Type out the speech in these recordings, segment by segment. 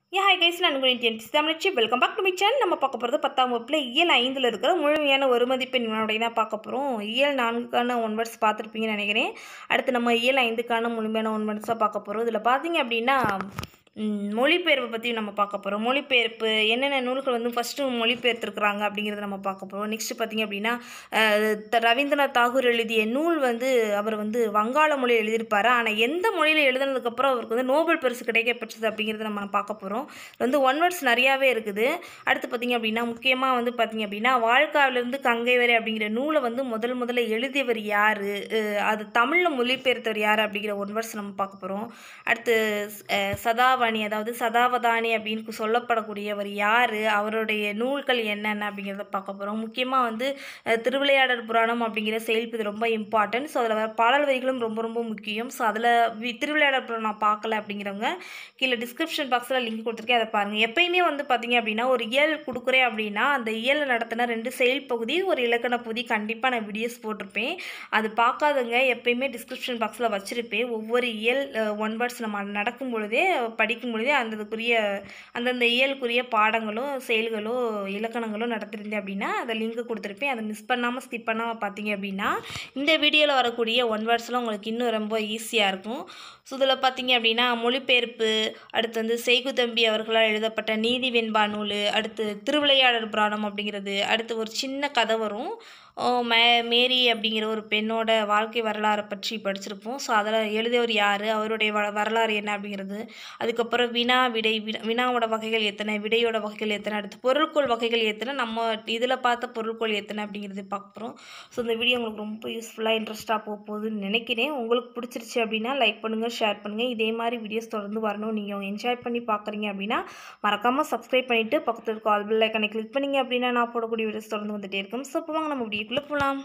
ஏ hi guys நான் உங்கள் Indian தமிழ்ச்சி welcome back to my channel நம்ம பார்க்க போகிறது பத்தாம் வகுப்பில் இயல் ஐந்தில் இருக்கிற முழுமையான ஒரு மதிப்பெண் வினாவுடைய தான் பார்க்க போகிறோம் இயல் நான்குக்கான ஒன் வேர்ட்ஸ் பார்த்துருப்பீங்கன்னு நினைக்கிறேன் அடுத்து நம்ம இயல் ஐந்துக்கான முழுமையான ஒன் வேர்ட்ஸாக பார்க்க போகிறோம் இதில் பார்த்தீங்க அப்படின்னா ம், மொழிபெயர்ப்பை பற்றி நம்ம பார்க்க போகிறோம் மொழிபெயர்ப்பு என்னென்ன நூல்கள் வந்து ஃபஸ்ட்டு மொழிபெயர்த்துருக்குறாங்க அப்படிங்கிறத நம்ம பார்க்க போகிறோம் நெக்ஸ்ட்டு பார்த்தீங்க அப்படின்னா அஹ், த- ரவீந்திரநாத் தாகூர் எழுதிய நூல் வந்து அவர் வந்து வங்காள மொழியில் எழுதியிருப்பாரு ஆனால் எந்த மொழியில் எழுதுனதுக்கப்புறம் அவருக்கு வந்து நோபல் பரிசு கிடைக்கப்பெற்றது அப்படிங்கிறத நம்ம பார்க்க போகிறோம் வந்து ஒன் வேர்ட்ஸ் நிறையாவே இருக்குது அடுத்து பார்த்தீங்க அப்படின்னா முக்கியமாக வந்து பார்த்தீங்க அப்படின்னா வாழ்க்காவிலிருந்து கங்கை வரை அப்படிங்கிற நூலை வந்து முதல் முதல்ல எழுதியவர் யார் அது தமிழில் மொழிபெயர்த்தவர் யார் அப்படிங்கிற ஒன் வேர்ட்ஸ் நம்ம பார்க்க போகிறோம் அடுத்து அஹ், சதாவாணி அதாவது சதாவதானி அப்படின்னு சொல்லப்படக்கூடியவர் யார் அவருடைய நூல்கள் என்னென்ன அப்படிங்கிறத பார்க்க போகிறோம் முக்கியமாக வந்து அஹ், திருவிளையாடல் புராணம் அப்படிங்கிற செயல்பு இது ரொம்ப இம்பார்ட்டன்ட் ஸோ அதில் வர பாடல் வரிகளும் ரொம்ப ரொம்ப முக்கியம் ஸோ அதில் திருவிளையாடல் புராணம் நான் பார்க்கல அப்படிங்கிறவங்க கீழே டிஸ்கிரிப்ஷன் பாக்ஸில் லிங்க் கொடுத்துருக்கேன் அதை பாருங்கள் எப்பயுமே வந்து பார்த்தீங்க அப்படின்னா ஒரு இயல் கொடுக்குறேன் அப்படின்னா அந்த இயலை நடத்தின ரெண்டு செயல் பகுதி ஒரு இலக்கண பகுதி கண்டிப்பாக நான் வீடியோஸ் போட்டிருப்பேன் அது பார்க்காதவங்க எப்பயுமே டிஸ்கிரிப்ஷன் பாக்ஸில் வச்சுருப்பேன் ஒவ்வொரு இயல் ஒன் வேர்ட்ஸ் நம்ம நடக்கும் பொழுதே படிக்கும் பொழுதே அந்ததுக்குரிய அந்தந்த இயலுக்குரிய பாடங்களோ செயல்களோ இலக்கணங்களோ நடத்திருந்தேன் அப்படின்னா அதை லிங்க் கொடுத்துருப்பேன் அதை மிஸ் பண்ணாமல் ஸ்கிப் பண்ணாமல் பார்த்தீங்க அப்படின்னா இந்த வீடியோவில் வரக்கூடிய ஒன் வேர்ட்ஸ்லாம் உங்களுக்கு இன்னும் ரொம்ப ஈஸியாக இருக்கும் ஸோ இதில் பார்த்தீங்க அப்படின்னா மொழிபெயர்ப்பு அடுத்து வந்து செய்குதம்பி அவர்களால் எழுதப்பட்ட நீதி வெண்பா நூல் அடுத்து திருவிளையாடல் புராணம் அப்படிங்கிறது அடுத்து ஒரு சின்ன கதை வரும் ஓ, மே மேரி அப்படிங்கிற ஒரு பெண்ணோட வாழ்க்கை வரலாறை பற்றி படிச்சிருப்போம் ஸோ அதில் எழுதியவர் யார் அவருடைய வ வரலாறு என்ன அப்படிங்கிறது அதுக்கப்புறம் வினா விடை வினா வினாவோட வகைகள் எத்தனை விடையோட வகைகள் எத்தனை அடுத்து பொருட்கோள் வகைகள் எத்தனை நம்ம இதில் பார்த்த பொருட்கோள் எத்தனை அப்படிங்கிறது பார்க்க போகிறோம் ஸோ இந்த வீடியோ உங்களுக்கு ரொம்ப யூஸ்ஃபுல்லாக இன்ட்ரெஸ்ட்டாக போக போகுதுன்னு நினைக்கிறேன் உங்களுக்கு பிடிச்சிருச்சு அப்படின்னா லைக் பண்ணுங்கள் ஷேர் பண்ணுங்கள் இதே மாதிரி வீடியோஸ் தொடர்ந்து வரணும் நீங்கள் என்ஜாய் பண்ணி பார்க்குறீங்க அப்படின்னா மறக்காமல் சப்ஸ்கிரைப் பண்ணிவிட்டு பக்கத்தில் இருக்க ஆல் பெல் ஐக்கனை கிளிக் பண்ணிங்க அப்படின்னா நான் போடக்கூடிய வீடியோஸ் தொடர்ந்து வந்துட்டே இருக்கும் ஸோ இப்போ வாங்க நம்ம வீடியோக்குள்ளே போகலாம்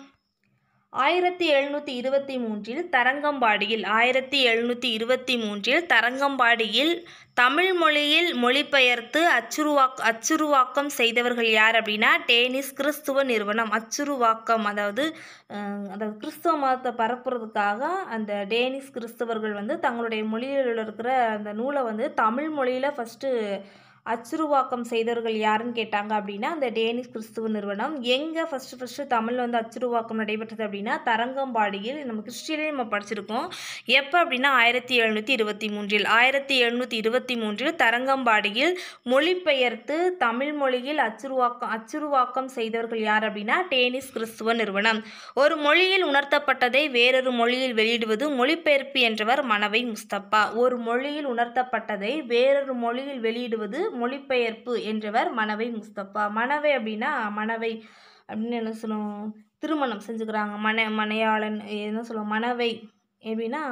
ஆயிரத்தி எழுநூற்றி இருபத்தி மூன்றில் தரங்கம்பாடியில் ஆயிரத்தி எழுநூற்றி இருபத்தி மூன்றில் தரங்கம்பாடியில் தமிழ் மொழியில் மொழிபெயர்த்து அச்சுருவாக் அச்சுருவாக்கம் செய்தவர்கள் யார் அப்படின்னா டேனிஸ் கிறிஸ்துவ நிறுவனம் அச்சுருவாக்கம் அதாவது அஹ், அதாவது கிறிஸ்துவ மதத்தை பரப்புறதுக்காக அந்த டேனிஸ் கிறிஸ்தவர்கள் வந்து தங்களுடைய மொழியில் இருக்கிற அந்த நூலை வந்து தமிழ் மொழியில் ஃபஸ்ட்டு அச்சுருவாக்கம் செய்தவர்கள் யாருன்னு கேட்டாங்க அப்படின்னா அந்த டேனிஷ் கிறிஸ்துவ நிறுவனம் எங்கே ஃபஸ்ட்டு ஃபஸ்ட்டு தமிழ் வந்து அச்சுருவாக்கம் நடைபெற்றது அப்படின்னா தரங்கம்பாடியில் நம்ம கிறிஸ்டியனே நம்ம படிச்சிருக்கோம் எப்போ அப்படின்னா ஆயிரத்தி எழுநூற்றி இருபத்தி மூன்றில் ஆயிரத்தி எழுநூற்றி இருபத்தி மூன்றில் தரங்கம்பாடியில் மொழிபெயர்த்து தமிழ் மொழியில் அச்சுருவாக்கம் அச்சுருவாக்கம் செய்தவர்கள் யார் அப்படின்னா டேனிஸ் கிறிஸ்துவ நிறுவனம் ஒரு மொழியில் உணர்த்தப்பட்டதை வேறொரு மொழியில் வெளியிடுவது மொழிபெயர்ப்பு என்றவர் மனவை முஸ்தபா ஒரு மொழியில் உணர்த்தப்பட்டதை வேறொரு மொழியில் வெளியிடுவது மொழிபெயர்ப்பு என்றவர் மனவை முஸ்தபா மனவை அப்படின்னா மனவை அப்படின்னு என்ன சொல்லுவோம் திருமணம் செஞ்சுக்கிறாங்க மன மனையாளன் என்ன சொல்லுவோம் மனவை எப்படின்னா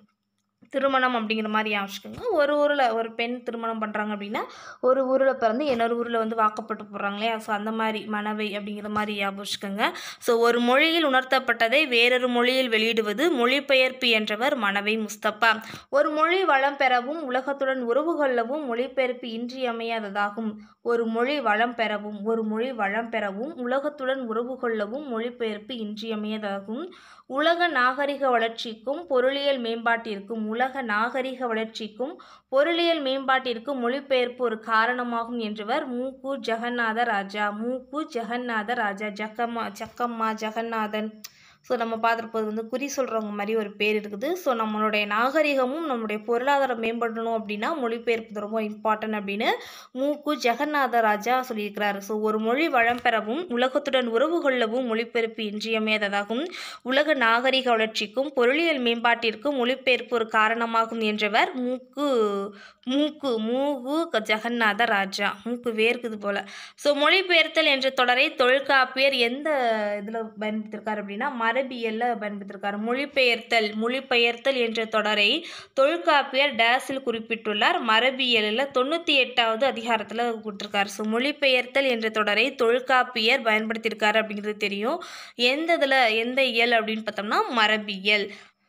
திருமணம் அப்படிங்கிற மாதிரி யோசிச்சுக்கோங்க ஒரு ஊரில் ஒரு பெண் திருமணம் பண்ணுறாங்க அப்படின்னா ஒரு ஊரில் பிறந்து இன்னொரு ஊரில் வந்து வாக்கப்பட்டு போடுறாங்க இல்லையா ஸோ அந்த மாதிரி மனவை அப்படிங்கிற மாதிரி ஞாபகிச்சுக்கோங்க ஸோ ஒரு மொழியில் உணர்த்தப்பட்டதை வேறொரு மொழியில் வெளியிடுவது மொழிபெயர்ப்பு என்றவர் மனவை முஸ்தபா ஒரு மொழி வளம் பெறவும் உலகத்துடன் உறவு கொள்ளவும் மொழிபெயர்ப்பு இன்றியமையாததாகும் ஒரு மொழி வளம் பெறவும் ஒரு மொழி வளம் பெறவும் உலகத்துடன் உறவு கொள்ளவும் மொழிபெயர்ப்பு இன்றியமையாததாகும் உலக நாகரிக வளர்ச்சிக்கும் பொருளியல் மேம்பாட்டிற்கும் உலக நாகரிக வளர்ச்சிக்கும் பொருளியல் மேம்பாட்டிற்கும் மொழிபெயர்ப்பு ஒரு காரணமாகும் என்றவர் மூக்கு ஜெகநாத ராஜா மூக்கு ஜெகநாத ராஜா ஜக்கம்மா ஜக்கம்மா ஜெகநாதன் ஸோ நம்ம பார்த்துருப்பது வந்து குறி சொல்கிறவங்க மாதிரி ஒரு பேர் இருக்குது ஸோ நம்மளுடைய நாகரிகமும் நம்மளுடைய பொருளாதாரம் மேம்படணும் அப்படின்னா மொழிபெயர்ப்பு ரொம்ப இம்பார்ட்டன்ட் அப்படின்னு மூக்கு ஜெகநாத ராஜா சொல்லியிருக்கிறாரு ஸோ ஒரு மொழி வளம் பெறவும் உலகத்துடன் உறவு கொள்ளவும் மொழிபெயர்ப்பு இன்றியமையாததாகும் உலக நாகரிக வளர்ச்சிக்கும் பொருளியல் மேம்பாட்டிற்கும் மொழிபெயர்ப்பு ஒரு காரணமாகும் என்றவர் மூக்கு மூக்கு மூகு க- ஜெகநாத ராஜா மூக்கு வேர்க்குது போல ஸோ மொழிபெயர்த்தல் என்ற தொடரை தொல்காப்பியர் எந்த இதில் பயன்படுத்தியிருக்காரு அப்படின்னா மரபியலில் பயன்படுத்தியிருக்காரு மொழிபெயர்த்தல் மொழிபெயர்த்தல் என்ற தொடரை தொல்காப்பியர் டேஸில் குறிப்பிட்டுள்ளார் மரபியலில் தொண்ணூற்றி எட்டாவது அதிகாரத்தில் கொடுத்துருக்காரு ஸோ மொழிபெயர்த்தல் என்ற தொடரை தொல்காப்பியர் பயன்படுத்தியிருக்காரு அப்படிங்கிறது தெரியும் எந்த இதில் எந்த இயல் அப்படின்னு பார்த்தோம்னா மரபியல்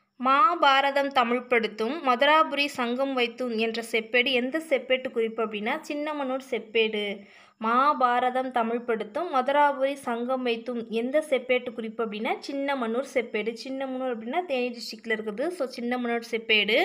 மாபாரதம் தமிழ்படுத்தும் மதுராபுரி சங்கம் வைத்தும் என்ற செப்பேடு எந்த செப்பேட்டு குறிப்பு அப்படின்னா சின்னமனூர் செப்பேடு மாபாரதம் தமிழ்படுத்தும் மதுராபுரி சங்கம் வைத்தும் எந்த செப்பேட்டு குறிப்பு அப்படின்னா சின்னமனூர் செப்பேடு சின்னமனூர் அப்படின்னா தேனி டிஸ்ட்ரிக்டில் இருக்குது ஸோ சின்னமனூர் செப்பேடு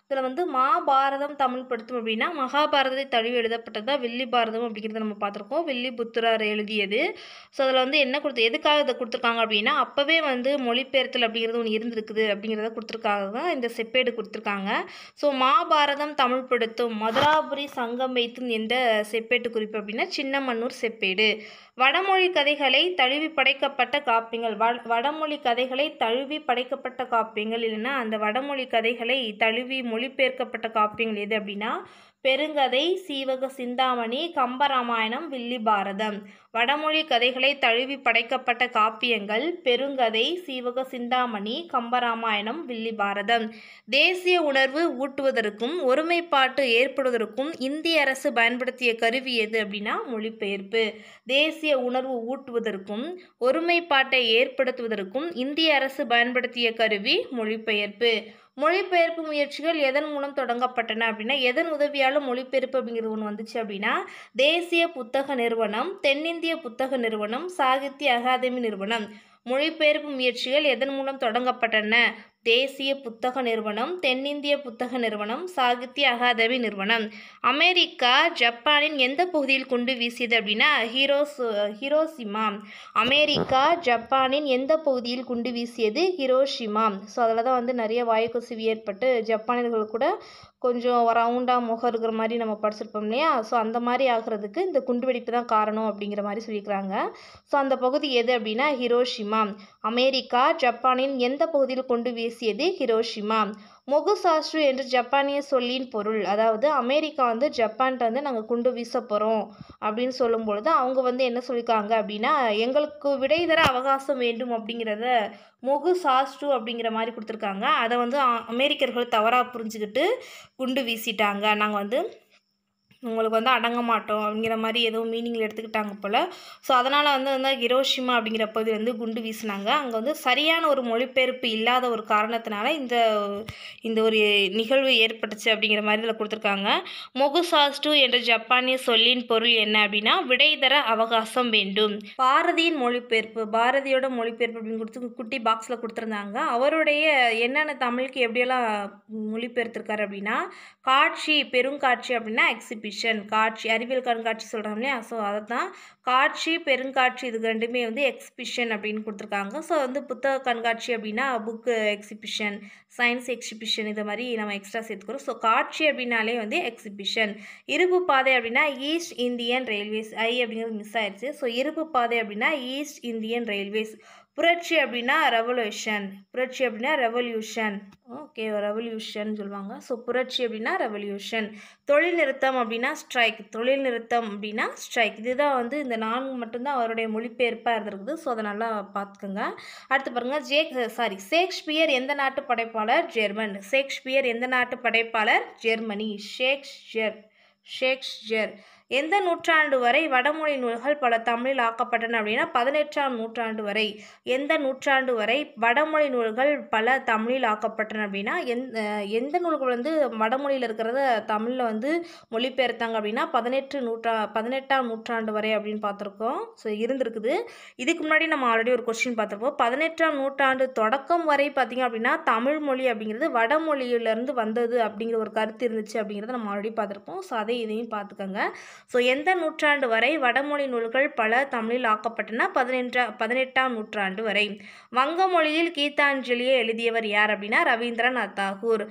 இதில் வந்து மாபாரதம் தமிழ் படுத்தும் அப்படின்னா மகாபாரதத்தை தழுவி எழுதப்பட்டதா வில்லி பாரதம் அப்படிங்கிறத நம்ம பார்த்துருக்கோம் வில்லி புத்திரர் எழுதியது ஸோ அதில் வந்து என்ன கொடுத்து எதுக்காக இதை கொடுத்துருக்காங்க அப்படின்னா அப்போவே வந்து மொழிபெயர்த்தல் அப்படிங்கிறது ஒன்று இருந்திருக்குது அப்படிங்கிறத கொடுத்துருக்காக தான் இந்த செப்பேடு கொடுத்துருக்காங்க ஸோ மாபாரதம் தமிழ் படுத்தும் மதுராபுரி சங்கம் வைத்தும் எந்த செப்பேட்டு குறிப்பு அப்படின்னா சின்னமன்னூர் செப்பேடு வடமொழி கதைகளை தழுவி படைக்கப்பட்ட காப்பியங்கள் வ வடமொழி கதைகளை தழுவி படைக்கப்பட்ட காப்பியங்கள் இல்லைன்னா அந்த வடமொழி கதைகளை தழுவி மொழிபெயர்க்கப்பட்ட காப்பியங்கள் எது அப்படின்னா பெருங்கதை சீவக சிந்தாமணி கம்பராமாயணம் வில்லி பாரதம் வடமொழி கதைகளை தழுவி படைக்கப்பட்ட காப்பியங்கள் பெருங்கதை சீவக சிந்தாமணி கம்பராமாயணம் வில்லி பாரதம் தேசிய உணர்வு ஊட்டுவதற்கும் ஒருமைப்பாட்டு ஏற்படுவதற்கும் இந்திய அரசு பயன்படுத்திய கருவி எது அப்படின்னா மொழிபெயர்ப்பு தேசிய உணர்வு ஊட்டுவதற்கும் ஒருமைப்பாட்டை ஏற்படுத்துவதற்கும் இந்திய அரசு பயன்படுத்திய கருவி மொழிபெயர்ப்பு மொழிபெயர்ப்பு முயற்சிகள் எதன் மூலம் தொடங்கப்பட்டன அப்படின்னா எதன் உதவியாலும் மொழிபெயர்ப்பு அப்படிங்கிறது ஒன்று வந்துச்சு அப்படின்னா தேசிய புத்தக நிறுவனம் தென்னிந்திய புத்தக நிறுவனம் சாகித்ய அகாதமி நிறுவனம் மொழிபெயர்ப்பு முயற்சிகள் எதன் மூலம் தொடங்கப்பட்டன தேசிய புத்தக நிறுவனம் தென்னிந்திய புத்தக நிறுவனம் சாகித்ய அகாதமி நிறுவனம் அமெரிக்கா ஜப்பானின் எந்த பகுதியில் குண்டு வீசியது அப்படின்னா ஹீரோஸ் ஹிரோசிமா அமெரிக்கா ஜப்பானின் எந்த பகுதியில் குண்டு வீசியது ஹிரோஷிமா ஸோ அதில் தான் வந்து நிறைய வாயுக்கசிவு ஏற்பட்டு ஜப்பானியர்கள் கூட கொஞ்சம் ரவுண்டாக முகம் இருக்கிற மாதிரி நம்ம படிச்சிருப்போம் இல்லையா ஸோ அந்த மாதிரி ஆகிறதுக்கு இந்த குண்டுவெடிப்பு தான் காரணம் அப்படிங்கிற மாதிரி சொல்லியிருக்கிறாங்க ஸோ அந்த பகுதி எது அப்படின்னா ஹிரோஷிமா அமெரிக்கா ஜப்பானின் எந்த பகுதியில் கொண்டு வீசியது ஹிரோஷிமா மொகுசாஸ்ட்ரு என்று ஜப்பானிய சொல்லின் பொருள் அதாவது அமெரிக்கா வந்து ஜப்பான்கிட்ட வந்து நாங்கள் குண்டு வீச போகிறோம் அப்படின்னு சொல்லும் பொழுது அவங்க வந்து என்ன சொல்லியிருக்காங்க அப்படின்னா எங்களுக்கு விடை தர அவகாசம் வேண்டும் அப்படிங்கிறத மொகு சாஸ்ட்ரு அப்படிங்கிற மாதிரி கொடுத்துருக்காங்க அதை வந்து அ- அமெரிக்கர்கள் தவறாக புரிஞ்சுக்கிட்டு குண்டு வீசிட்டாங்க நாங்கள் வந்து உங்களுக்கு வந்து அடங்க மாட்டோம் அப்படிங்கிற மாதிரி ஏதோ மீனிங்கில் எடுத்துக்கிட்டாங்க போல் ஸோ அதனால் வந்து வந்து ஹிரோஷிமா அப்படிங்கிற பகுதி வந்து குண்டு வீசினாங்க அங்கே வந்து சரியான ஒரு மொழிபெயர்ப்பு இல்லாத ஒரு காரணத்தினால இந்த இந்த ஒரு நிகழ்வு ஏற்பட்டுச்சு அப்படிங்கிற மாதிரி இதில் கொடுத்துருக்காங்க மொகுசாஸ்டு என்ற ஜப்பானிய சொல்லின் பொருள் என்ன அப்படின்னா விடை தர அவகாசம் வேண்டும் பாரதியின் மொழிபெயர்ப்பு பாரதியோட மொழிபெயர்ப்பு அப்படின்னு கொடுத்து குட்டி பாக்ஸில் கொடுத்துருந்தாங்க அவருடைய என்னென்ன தமிழுக்கு எப்படியெல்லாம் மொழிபெயர்த்திருக்காரு அப்படின்னா காட்சி பெருங்காட்சி அப்படின்னா எக்ஸிபிஷன் காட்சி அறிவியல் கண்காட்சி சொல்கிறோம் இல்லையா ஸோ அதை தான் காட்சி பெருங்காட்சி இது ரெண்டுமே வந்து எக்ஸிபிஷன் அப்படின்னு கொடுத்துருக்காங்க ஸோ வந்து புத்தக கண்காட்சி அப்படின்னா புக்கு எக்ஸிபிஷன் சயின்ஸ் எக்ஸிபிஷன் இது மாதிரி நம்ம எக்ஸ்ட்ரா சேர்த்துக்கிறோம் ஸோ காட்சி அப்படின்னாலே வந்து எக்ஸிபிஷன் இருப்பு பாதை அப்படின்னா ஈஸ்ட் இந்தியன் ரயில்வேஸ் ஐ அப்படிங்கிறது மிஸ் ஆயிடுச்சு ஸோ இருப்பு பாதை அப்படின்னா ஈஸ்ட் இந்தியன் ரயில்வேஸ் புரட்சி அப்படின்னா ரெவல்யூஷன் புரட்சி அப்படின்னா ரெவல்யூஷன் ஓகே ரெவல்யூஷன் சொல்லுவாங்க ஸோ புரட்சி அப்படின்னா ரெவல்யூஷன் தொழில் நிறுத்தம் அப்படின்னா ஸ்ட்ரைக் தொழில் நிறுத்தம் அப்படின்னா ஸ்ட்ரைக் இதுதான் வந்து இந்த நான்கு மட்டும்தான் அவருடைய மொழிபெயர்ப்பாக இருந்திருக்குது ஸோ அதை நல்லா பார்த்துக்கோங்க அடுத்து பாருங்கள் ஜேக் சாரி ஷேக்ஸ்பியர் எந்த நாட்டு படைப்பாளர் ஜெர்மன் ஷேக்ஸ்பியர் எந்த நாட்டு படைப்பாளர் ஜெர்மனி ஷேக்ஸ்பியர் ஷேக்ஸ்பியர் எந்த நூற்றாண்டு வரை வடமொழி நூல்கள் பல தமிழில் ஆக்கப்பட்டன அப்படின்னா பதினெட்டாம் நூற்றாண்டு வரை எந்த நூற்றாண்டு வரை வடமொழி நூல்கள் பல தமிழில் ஆக்கப்பட்டன அப்படின்னா எந்த எந்த நூல்கள் வந்து வடமொழியில் இருக்கிறத தமிழில் வந்து மொழிபெயர்த்தாங்க அப்படின்னா பதினெட்டு நூற்றா பதினெட்டாம் நூற்றாண்டு வரை அப்படின்னு பார்த்துருக்கோம் ஸோ இருந்திருக்குது இதுக்கு முன்னாடி நம்ம ஆல்ரெடி ஒரு கொஸ்டின் பார்த்துருப்போம் பதினெட்டாம் நூற்றாண்டு தொடக்கம் வரை பார்த்திங்க அப்படின்னா தமிழ் மொழி அப்படிங்கிறது வடமொழியிலேருந்து வந்தது அப்படிங்கிற ஒரு கருத்து இருந்துச்சு அப்படிங்கிறத நம்ம ஆல்ரெடி பார்த்துருப்போம் ஸோ அதை இதையும் பார்த்துக்கோங்க ஸோ எந்த நூற்றாண்டு வரை வடமொழி நூல்கள் பல தமிழில் ஆக்கப்பட்டன பதினென்றா பதினெட்டாம் நூற்றாண்டு வரை வங்க மொழியில் கீதாஞ்சலியை எழுதியவர் யார் அப்படின்னா ரவீந்திரநாத் தாகூர்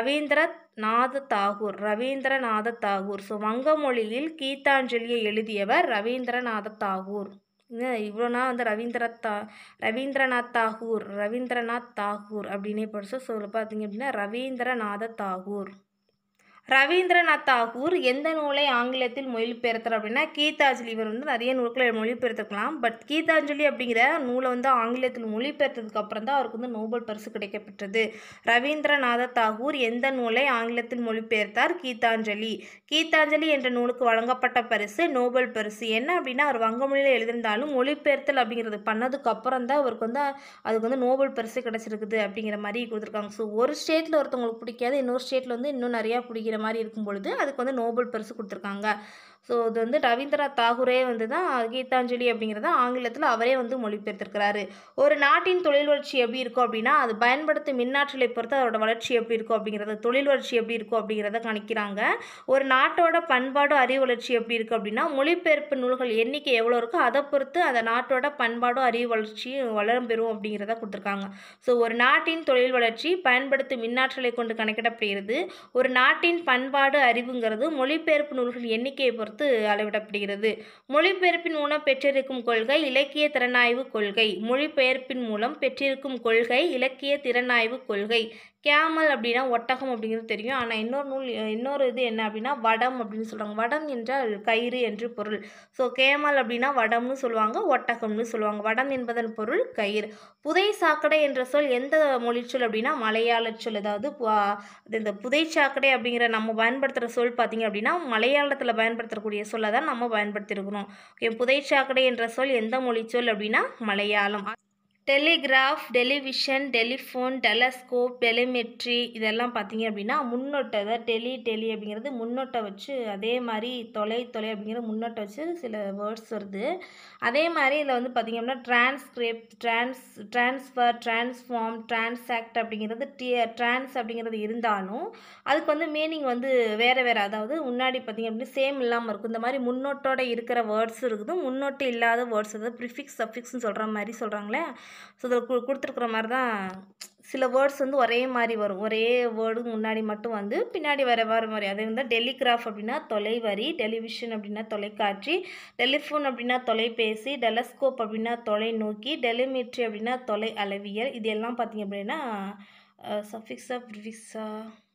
ரவீந்திரநாத தாகூர் ரவீந்திரநாத தாகூர் ஸோ வங்க மொழியில் கீதாஞ்சலியை எழுதியவர் ரவீந்திரநாத தாகூர் இவ்வளோ நாள் வந்து ரவீந்திரத் தா ரவீந்திரநாத் தாகூர் ரவீந்திரநாத் தாகூர் அப்படின்னே படிச்சு சொல்ல பார்த்தீங்க அப்படின்னா ரவீந்திரநாத தாகூர் ரவீந்திரநாத் தாகூர் எந்த நூலை ஆங்கிலத்தில் மொழிபெயர்த்தார் அப்படின்னா கீதாஞ்சலி இவர் வந்து நிறைய நூல்களை மொழிபெயர்த்திருக்கலாம் பட் கீதாஞ்சலி அப்படிங்கிற நூலை வந்து ஆங்கிலத்தில் மொழிபெயர்த்ததுக்கு அப்புறம் தான் அவருக்கு வந்து நோபல் பரிசு கிடைக்கப்பெற்றது ரவீந்திரநாத தாகூர் எந்த நூலை ஆங்கிலத்தில் மொழிபெயர்த்தார் கீதாஞ்சலி கீதாஞ்சலி என்ற நூலுக்கு வழங்கப்பட்ட பரிசு நோபல் பரிசு என்ன அப்படின்னா அவர் வங்க மொழியில் எழுதியிருந்தாலும் மொழிபெயர்த்தல் அப்படிங்கிறது பண்ணதுக்கு அப்புறம் தான் அவருக்கு வந்து அதுக்கு வந்து நோபல் பரிசு கிடச்சிருக்குது அப்படிங்கிற மாதிரி கொடுத்துருக்காங்க ஸோ ஒரு ஸ்டேட்டில் ஒருத்தவங்களுக்கு பிடிக்காது இன்னொரு ஸ்டேட்டில் வந்து இன்னும் நிறையா பிடிக்கிற மாதிரி இருக்கும் பொழுது அதுக்கு வந்து நோபல் பரிசு கொடுத்துருக்காங்க ஸோ இது வந்து ரவீந்திரநாத் தாகூரே வந்து தான் கீதாஞ்சலி அப்படிங்கிறத ஆங்கிலத்தில் அவரே வந்து மொழிபெயர்த்திருக்கிறாரு ஒரு நாட்டின் தொழில் வளர்ச்சி எப்படி இருக்கும் அப்படின்னா அது பயன்படுத்தும் மின்னாற்றலை பொறுத்து அதோட வளர்ச்சி எப்படி இருக்கும் அப்படிங்கிறது தொழில் வளர்ச்சி எப்படி இருக்கும் அப்படிங்கிறத கணிக்கிறாங்க ஒரு நாட்டோட பண்பாடு அறிவு வளர்ச்சி எப்படி இருக்குது அப்படின்னா மொழிபெயர்ப்பு நூல்கள் எண்ணிக்கை எவ்வளோ இருக்கோ அதை பொறுத்து அந்த நாட்டோட பண்பாடும் அறிவு வளர்ச்சியும் வளரும் பெறும் அப்படிங்கிறத கொடுத்துருக்காங்க ஸோ ஒரு நாட்டின் தொழில் வளர்ச்சி பயன்படுத்தும் மின்னாற்றலை கொண்டு கணக்கிடப்படுகிறது ஒரு நாட்டின் பண்பாடு அறிவுங்கிறது மொழிபெயர்ப்பு நூல்கள் எண்ணிக்கையை பொறுத்து அளவிடப்படுகிறது மொழிபெயர்ப்பின் மூலம் பெற்றிருக்கும் கொள்கை இலக்கிய திறனாய்வு கொள்கை மொழிபெயர்ப்பின் மூலம் பெற்றிருக்கும் கொள்கை இலக்கிய திறனாய்வு கொள்கை கேமல் அப்படின்னா ஒட்டகம் அப்படிங்கிறது தெரியும் ஆனால் இன்னொரு நூல் இன்னொரு இது என்ன அப்படின்னா வடம் அப்படின்னு சொல்கிறாங்க வடம் என்றால் கயிறு என்று பொருள் ஸோ கேமல் அப்படின்னா வடம்னு சொல்லுவாங்க ஒட்டகம்னு சொல்லுவாங்க வடம் என்பதன் பொருள் கயிறு புதை சாக்கடை என்ற சொல் எந்த மொழிச்சொல் அப்படின்னா மலையாள சொல் அதாவது பு- அது இந்த புதை சாக்கடை அப்படிங்கிற நம்ம பயன்படுத்துகிற சொல் பார்த்தீங்க அப்படின்னா மலையாளத்தில் பயன்படுத்தக்கூடிய சொல்லை தான் நம்ம பயன்படுத்தியிருக்கிறோம் ஓகே புதை சாக்கடை என்ற சொல் எந்த மொழிச்சொல் அப்படின்னா Malayalam telegraph television telephone telescope telemetry இதெல்லாம் பார்த்தீங்க அப்படின்னா முன்னொட்டை அதாவது டெலி டெலி அப்படிங்கிறது முன்னொட்டை வச்சு அதே மாதிரி தொலை தொலை அப்படிங்கிற முன்னொட்டை வச்சு சில வேர்ட்ஸ் வருது அதே மாதிரி இதில் வந்து பார்த்தீங்க அப்படின்னா transcript trans transfer transform transact அப்படிங்கிறது டி ட்ரான்ஸ் அப்படிங்கிறது இருந்தாலும் அதுக்கு வந்து மீனிங் வந்து வேறு வேறு அதாவது முன்னாடி பார்த்தீங்க அப்படின்னா சேம் இல்லாமல் இருக்கும் இந்த மாதிரி முன்னோட்டோட இருக்கிற வேர்ட்ஸ் இருக்குது முன்னோட்டு இல்லாத வேர்ட்ஸ் அதாவது ப்ரிஃபிக்ஸ் சஃபிக்ஸ்னு சொல்கிற மாதிரி சொல்கிறாங்களே ஸோ இதில் கு கொடுத்துருக்குற மாதிரி தான் சில வேர்ட்ஸ் வந்து ஒரே மாதிரி வரும் ஒரே வேர்டு முன்னாடி மட்டும் வந்து பின்னாடி வர வர மாதிரி அதே வந்து டெலிகிராஃப் அப்படின்னா தொலைவரி டெலிவிஷன் அப்படின்னா தொலைக்காட்சி டெலிஃபோன் அப்படின்னா தொலைபேசி டெலஸ்கோப் அப்படின்னா தொலைநோக்கி டெலிமெட்ரி அப்படின்னா தொலை அளவியல் இது எல்லாம் பார்த்தீங்க அப்படின்னா சஃபிக்ஸா ப்ரிஃபிக்ஸா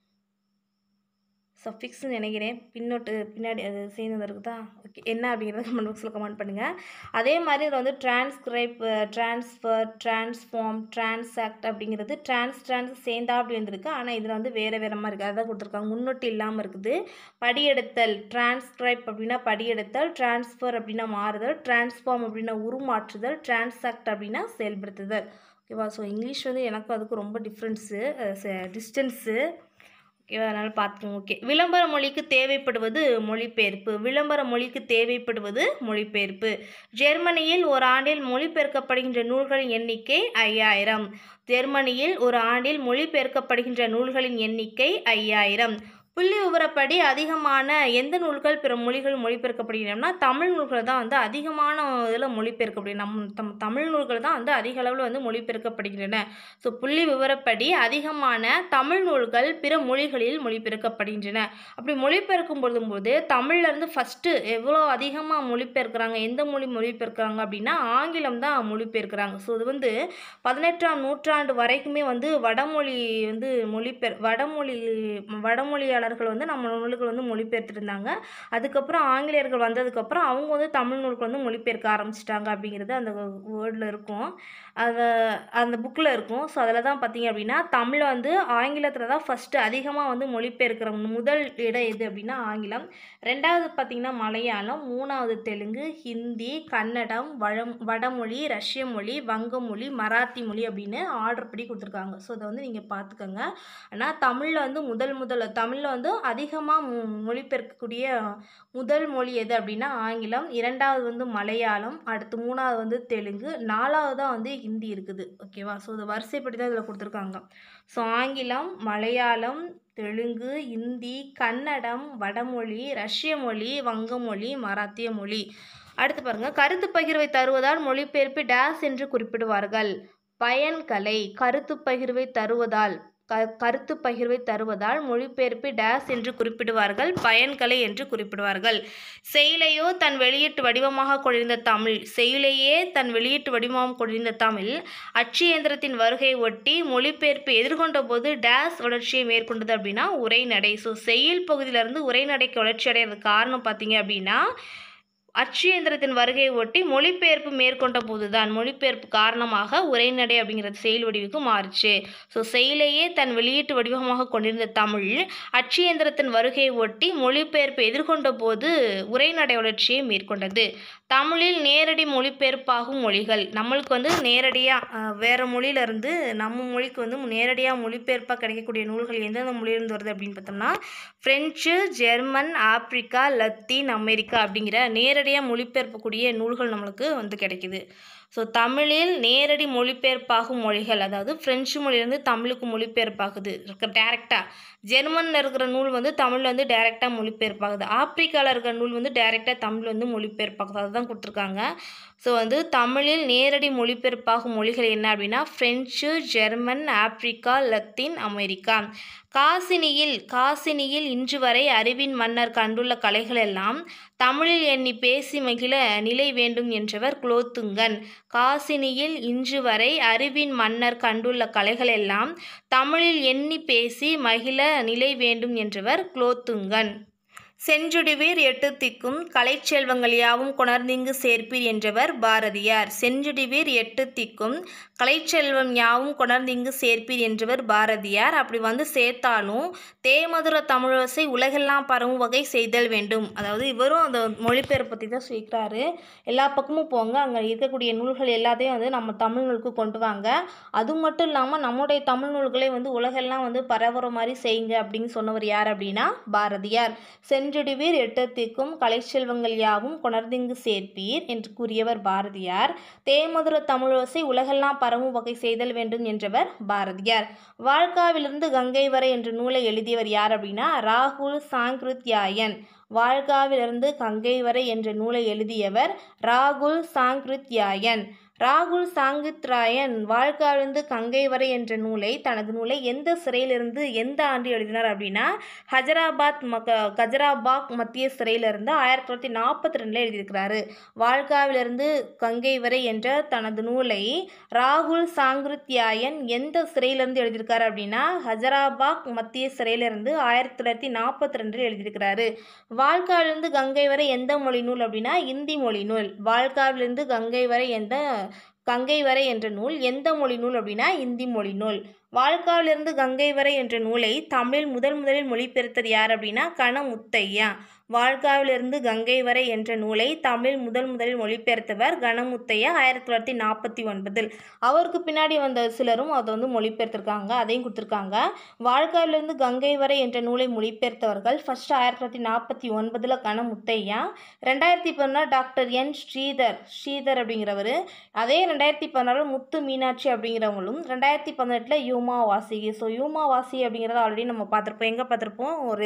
சஃபிக்ஸ்னு நினைக்கிறேன் பின்னோட்டு பின்னாடி அது சேர்ந்து இருக்குதா ஓகே என்ன அப்படிங்கிறத கமெண்ட் பாக்ஸில் கமெண்ட் பண்ணுங்கள் அதே மாதிரி இதில் வந்து டிரான்ஸ்கிரைப் ட்ரான்ஸ்ஃபர் ட்ரான்ஸ்ஃபார்ம் ட்ரான்சாக்ட் அப்படிங்கிறது ட்ரான்ஸ் ட்ரான்ஸ் சேர்ந்தா அப்படி வந்திருக்கு ஆனால் இதில் வந்து வேறு வேறு மாதிரி இருக்குது அதான் கொடுத்துருக்காங்க முன்னொட்டு இல்லாமல் இருக்குது படியெடுத்தல் டிரான்ஸ்கிரைப் அப்படின்னா படியெடுத்தல் ட்ரான்ஸ்ஃபர் அப்படின்னா மாறுதல் ட்ரான்ஸ்ஃபார்ம் அப்படின்னா உருமாற்றுதல் ட்ரான்சாக்ட் அப்படின்னா செயல்படுத்துதல் ஓகேவா ஸோ இங்கிலீஷ் வந்து எனக்கும் அதுக்கு ரொம்ப டிஃப்ரென்ஸு டிஸ்டன்ஸு ஓகேவா அதனால் பார்த்துக்கோங்க ஓகே விளம்பர மொழிக்கு தேவைப்படுவது மொழிபெயர்ப்பு விளம்பர மொழிக்கு தேவைப்படுவது மொழிபெயர்ப்பு ஜெர்மனியில் ஒரு ஆண்டில் மொழிபெயர்க்கப்படுகின்ற நூல்களின் எண்ணிக்கை ஐயாயிரம் ஜெர்மனியில் ஒரு ஆண்டில் மொழிபெயர்க்கப்படுகின்ற நூல்களின் எண்ணிக்கை ஐயாயிரம் புள்ளி விவரப்படி அதிகமான எந்த நூல்கள் பிற மொழிகள் மொழிபெயர்க்கப்படுகின்றன தமிழ் நூல்கள் தான் வந்து அதிகமான இதில் மொழிபெயர்க்கப்படுகிறது நம் தம் தமிழ் நூல்கள் தான் வந்து அதிக அளவில் வந்து மொழிபெயர்க்கப்படுகின்றன ஸோ புள்ளி விவரப்படி அதிகமான தமிழ் நூல்கள் பிற மொழிகளில் மொழிபெயர்க்கப்படுகின்றன அப்படி மொழிபெயர்க்கும் பொழுதும்போது தமிழ்லேருந்து ஃபஸ்ட்டு எவ்வளோ அதிகமாக மொழிபெயர்க்கிறாங்க எந்த மொழி மொழிபெயர்க்கிறாங்க அப்படின்னா ஆங்கிலம் தான் மொழிபெயர்க்கிறாங்க ஸோ இது வந்து பதினெட்டாம் நூற்றாண்டு வரைக்குமே வந்து வடமொழி வந்து மொழிபெயர் வடமொழி வடமொழியாளர்கள் வந்து நம்ம நூல்கள் வந்து மொழிபெயர்த்துருந்தாங்க அதுக்கப்புறம் ஆங்கிலேயர்கள் வந்ததுக்கப்புறம் அவங்க வந்து தமிழ் நூல்கள் வந்து மொழிபெயர்க்க ஆரம்பிச்சிட்டாங்க அப்படிங்கிறது அந்த வேர்டில் இருக்கும் அதை அந்த புக்கில் இருக்கும் ஸோ அதில் தான் பார்த்தீங்க அப்படின்னா தமிழ் வந்து ஆங்கிலத்தில் தான் ஃபஸ்ட்டு அதிகமாக வந்து மொழிபெயர்க்கிற முதல் இடம் எது அப்படின்னா ஆங்கிலம் ரெண்டாவது பார்த்திங்கன்னா மலையாளம் மூணாவது தெலுங்கு ஹிந்தி கன்னடம் வழம் வடமொழி ரஷ்ய மொழி வங்க மொழி மராத்தி மொழி அப்படின்னு ஆர்டர் படி கொடுத்துருக்காங்க ஸோ அதை வந்து நீங்கள் பார்த்துக்கோங்க ஆனால் தமிழில் வந்து முதல் முதல்ல தமிழில் வந்து அதிகமாக மொ மொழிபெயர்க்கக்கூடிய முதல் மொழி எது அப்படின்னா ஆங்கிலம் இரண்டாவது வந்து மலையாளம் அடுத்து மூணாவது வந்து தெலுங்கு நாலாவது தான் வந்து ஹிந்தி இருக்குது ஓகேவா ஸோ இது வரிசைப்படி தான் இதில் கொடுத்துருக்காங்க ஸோ ஆங்கிலம் மலையாளம் தெலுங்கு இந்தி கன்னடம் வடமொழி ரஷ்ய மொழி வங்க மொழி மராத்திய மொழி அடுத்து பாருங்க கருத்து பகிர்வை தருவதால் மொழிபெயர்ப்பு டேஸ் என்று குறிப்பிடுவார்கள் பயன்கலை கருத்து பகிர்வை தருவதால் க கருத்து பகிர்வை தருவதால் மொழிபெயர்ப்பு டேஸ் என்று குறிப்பிடுவார்கள் பயன்கலை என்று குறிப்பிடுவார்கள் செயலையோ தன் வெளியீட்டு வடிவமாக கொண்டிருந்த தமிழ் செயலையே தன் வெளியீட்டு வடிவமாக கொண்டிருந்த தமிழ் அச்சு இயந்திரத்தின் வருகை ஒட்டி மொழிபெயர்ப்பு எதிர்கொண்ட போது டேஸ் வளர்ச்சியை மேற்கொண்டது அப்படின்னா உரைநடை ஸோ செய்யுள் பகுதியிலேருந்து உரைநடைக்கு வளர்ச்சி அடைகிறது காரணம் பார்த்தீங்க அப்படின்னா அச்சு இயந்திரத்தின் வருகையை ஒட்டி மொழிபெயர்ப்பு மேற்கொண்ட போதுதான் மொழிபெயர்ப்பு காரணமாக உரைநடை அப்படிங்கிறது செயல் வடிவுக்கு மாறுச்சு ஸோ செயலையே தன் வெளியீட்டு வடிவமாக கொண்டிருந்த தமிழ் அச்சு இயந்திரத்தின் வருகையை ஒட்டி மொழிபெயர்ப்பு எதிர்கொண்ட போது உரைநடை வளர்ச்சியை மேற்கொண்டது தமிழில் நேரடி மொழிபெயர்ப்பாகும் மொழிகள் நம்மளுக்கு வந்து நேரடியாக வேறு மொழியிலேருந்து நம்ம மொழிக்கு வந்து நேரடியாக மொழிபெயர்ப்பாக கிடைக்கக்கூடிய நூல்கள் எந்தெந்த மொழியிலேருந்து வருது அப்படின்னு பார்த்தோம்னா French German Africa Latin America அப்படிங்கிற நேரடியாக மொழிபெயர்ப்பக்கூடிய நூல்கள் நம்மளுக்கு வந்து கிடைக்குது ஸோ தமிழில் நேரடி மொழிபெயர்ப்பாகும் மொழிகள் அதாவது ஃப்ரெஞ்சு மொழியிலேருந்து தமிழுக்கு மொழிபெயர்ப்பாகுது டேரெக்டாக ஜெர்மனில் இருக்கிற நூல் வந்து தமிழில் வந்து டேரெக்டாக மொழிபெயர்ப்பாகுது ஆப்பிரிக்காவில் இருக்கிற நூல் வந்து டேரெக்டாக தமிழ் வந்து மொழிபெயர்ப்பாகுது அதுதான் கொடுத்துருக்காங்க ஸோ வந்து தமிழில் நேரடி மொழிபெயர்ப்பாகும் மொழிகள் என்ன அப்படின்னா French German Africa Latin America காசினியில் காசினியில் இன்று வரை அறிவின் மன்னர் கண்டுள்ள கலைகள் எல்லாம் தமிழில் எண்ணி பேசி மகிழ நிலை வேண்டும் என்றவர் குலோத்துங்கன் காசினியில் இன்று வரை அறிவின் மன்னர் கண்டுள்ள கலைகள் எல்லாம் தமிழில் எண்ணி பேசி மகிழ நிலை வேண்டும் என்றவர் குலோத்துங்கன் செஞ்சுடுவீர் எட்டு திக்கும் கலைச்செல்வங்கள் யாவும் கொணர்ந்திங்கு சேர்ப்பீர் என்றவர் பாரதியார் செஞ்சுடுவீர் எட்டு திக்கும் கலைச்செல்வம் யாவும் கொணர்ந்திங்கு சேர்ப்பீர் என்றவர் பாரதியார் அப்படி வந்து சேர்த்தாலும் தேமதுர தமிழோசை உலகெல்லாம் பரவும் வகை செய்தல் வேண்டும் அதாவது இவரும் அந்த மொழிபெயர்ப்பு பற்றி தான் சொல்லிக்கிறாரு எல்லா பக்கமும் போங்க அங்கே இருக்கக்கூடிய நூல்கள் எல்லாத்தையும் வந்து நம்ம தமிழ் நூலுக்கு கொண்டு வாங்க அது மட்டும் இல்லாமல் நம்முடைய தமிழ் நூல்களை வந்து உலகெல்லாம் வந்து பரவுற மாதிரி செய்யுங்க அப்படின்னு சொன்னவர் யார் அப்படின்னா பாரதியார் சென்றுடுவீர் எட்டத்திற்கும் கலைச்செல்வங்கள் யாவும் கொணர்ந்திங்கு சேர்ப்பீர் என்று கூறியவர் பாரதியார் தேமதுர தமிழோசை உலகெல்லாம் பரவும் வகை செய்தல் வேண்டும் என்றவர் பாரதியார் வாழ்காவிலிருந்து கங்கை வரை என்ற நூலை எழுதியவர் யார் அப்படின்னா ராகுல் சாங்கிருத்யாயன் வாழ்காவிலிருந்து கங்கை வரை என்ற நூலை எழுதியவர் ராகுல் சாங்கிருத்யாயன் ராகுல் சாங்கித்ராயன் வாழ்காவிலிருந்து கங்கை வரை என்ற நூலை தனது நூலை எந்த சிறையிலிருந்து எந்த ஆண்டு எழுதினார் அப்படின்னா ஹஜராபாத் மக கஜராபாக் மத்திய சிறையிலிருந்து ஆயிரத்தி தொள்ளாயிரத்தி நாற்பத்தி ரெண்டில் எழுதியிருக்கிறாரு வாழ்காவிலிருந்து கங்கை வரை என்ற தனது நூலை ராகுல் சாங்கிருத்யாயன் எந்த சிறையிலிருந்து எழுதியிருக்காரு அப்படின்னா ஹஜராபாக் மத்திய சிறையிலிருந்து ஆயிரத்தி தொள்ளாயிரத்தி நாற்பத்தி ரெண்டில் எழுதியிருக்கிறாரு வாழ்காவிலிருந்து கங்கை வரை எந்த மொழி நூல் அப்படின்னா இந்தி மொழி நூல் வாழ்காவிலிருந்து கங்கை வரை எந்த கங்கை வரை என்ற நூல் எந்த மொழி நூல் அப்படின்னா இந்தி மொழி நூல் வாழ்காவிலிருந்து கங்கை வரை என்ற நூலை தமிழில் முதல் முதலில் மொழிபெயர்த்தது யார் அப்படின்னா கணமுத்தையா வாழ்காவிலிருந்து கங்கை வரை என்ற நூலை தமிழில் முதல் முதலில் மொழிபெயர்த்தவர் கணமுத்தையா ஆயிரத்தி தொள்ளாயிரத்தி நாற்பத்தி ஒன்பதில் அவருக்கு பின்னாடி வந்த சிலரும் அதை வந்து மொழிபெயர்த்திருக்காங்க அதையும் கொடுத்துருக்காங்க வாழ்காவிலிருந்து கங்கை வரை என்ற நூலை மொழிபெயர்த்தவர்கள் ஃபர்ஸ்ட் ஆயிரத்தி தொள்ளாயிரத்தி நாற்பத்தி ஒன்பதில் கணமுத்தையா ரெண்டாயிரத்தி பதினாறு டாக்டர் என் ஸ்ரீதர் ஸ்ரீதர் அப்படிங்கிறவர் அதே ரெண்டாயிரத்தி பதினாறு முத்து மீனாட்சி அப்படிங்கிறவங்களும் ரெண்டாயிரத்தி பதினெட்டில் யூமா வாசிகி ஸோ யூமா வாசி அப்படிங்கிறத ஆல்ரெடி நம்ம பார்த்துருப்போம் எங்கே பார்த்துருப்போம் ஒரு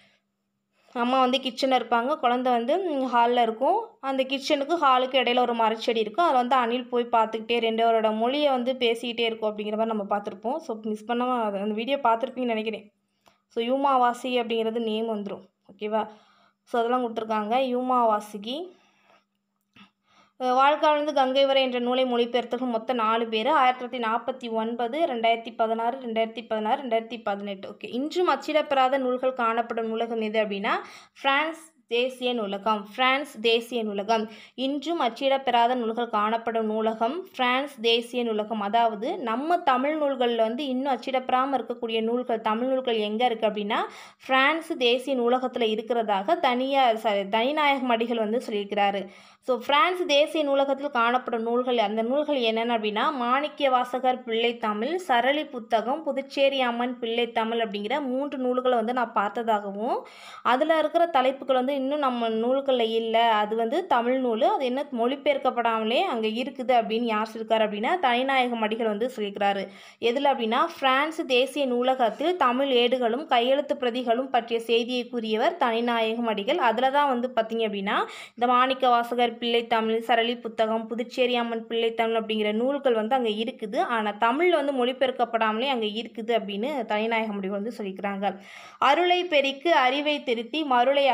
அம்மா வந்து கிச்சனில் இருப்பாங்க குழந்த வந்து ஹாலில் இருக்கும் அந்த கிச்சனுக்கு ஹாலுக்கு இடையில ஒரு மரச்செடி இருக்கும் அதில் வந்து அணில் போய் பார்த்துக்கிட்டே ரெண்டவரோட மொழியை வந்து பேசிக்கிட்டே இருக்கும் அப்படிங்கிற மாதிரி நம்ம பார்த்துருப்போம் ஸோ மிஸ் பண்ணாமல் அது அந்த வீடியோ பார்த்துருப்பீங்கன்னு நினைக்கிறேன் ஸோ யூமா வாசி அப்படிங்கிறது நேம் வந்துடும் ஓகேவா ஸோ அதெல்லாம் கொடுத்துருக்காங்க யூமா வாசிகி வாழ்க்காவிலிருந்து கங்கை வரை என்ற நூலை மொழிபெயர்த்தவர்கள் மொத்தம் நாலு பேர் ஆயிரத்தி தொள்ளாயிரத்தி நாற்பத்தி ஒன்பது ரெண்டாயிரத்தி பதினாறு ரெண்டாயிரத்தி பதினாறு ரெண்டாயிரத்தி பதினெட்டு ஓகே இன்றும் அச்சிடப்பெறாத நூல்கள் காணப்படும் நூலகம் எது அப்படின்னா ஃப்ரான்ஸ் தேசிய நூலகம் பிரான்ஸ் தேசிய நூலகம் இன்றும் அச்சிடப்பெறாத நூல்கள் காணப்படும் நூலகம் பிரான்ஸ் தேசிய நூலகம் அதாவது நம்ம தமிழ் நூல்களில் வந்து இன்னும் அச்சிடப்பெறாமல் இருக்கக்கூடிய நூல்கள் தமிழ் நூல்கள் எங்கே இருக்குது அப்படின்னா பிரான்ஸ் தேசிய நூலகத்தில் இருக்கிறதாக தனியார் சாரி தனிநாயகம் அடிகள் வந்து சொல்லியிருக்கிறாரு ஸோ பிரான்ஸ் தேசிய நூலகத்தில் காணப்படும் நூல்கள் அந்த நூல்கள் என்னென்ன அப்படின்னா மாணிக்க வாசகர் பிள்ளை தமிழ் சரளி புத்தகம் புதுச்சேரி அம்மன் பிள்ளை தமிழ் அப்படிங்கிற மூன்று நூல்களை வந்து நான் பார்த்ததாகவும் அதில் இருக்கிற தலைப்புகள் வந்து இன்னும் நம்ம நூல்களில் இல்லை அது வந்து தமிழ் நூல் அது என்ன மொழிபெயர்க்கப்படாமலே அங்கே இருக்குது அப்படின்னு யார் சொல்லியிருக்காரு அப்படின்னா தனிநாயகம் அடிகள் வந்து சொல்லியிருக்கிறாரு எதில் அப்படின்னா பிரான்ஸ் தேசிய நூலகத்தில் தமிழ் ஏடுகளும் கையெழுத்து பிரதிகளும் பற்றிய செய்தியை கூறியவர் தனிநாயகம் அடிகள் அதில் தான் வந்து பார்த்தீங்க அப்படின்னா இந்த மாணிக்க வாசகர் பிள்ளை தமிழ் சரளி புத்தகம் புதுச்சேரி அம்மன் பிள்ளை தமிழ் அப்படிங்கிற நூல்கள் வந்து அங்கே இருக்குது ஆனால் தமிழ் வந்து மொழிபெயர்க்கப்படாமலே அங்கே இருக்குது அப்படின்னு தனிநாயகம் அடிகள் வந்து சொல்லிக்கிறாங்க அருளை பெருக்கி அறிவை திருத்தி மருளை அகற்றி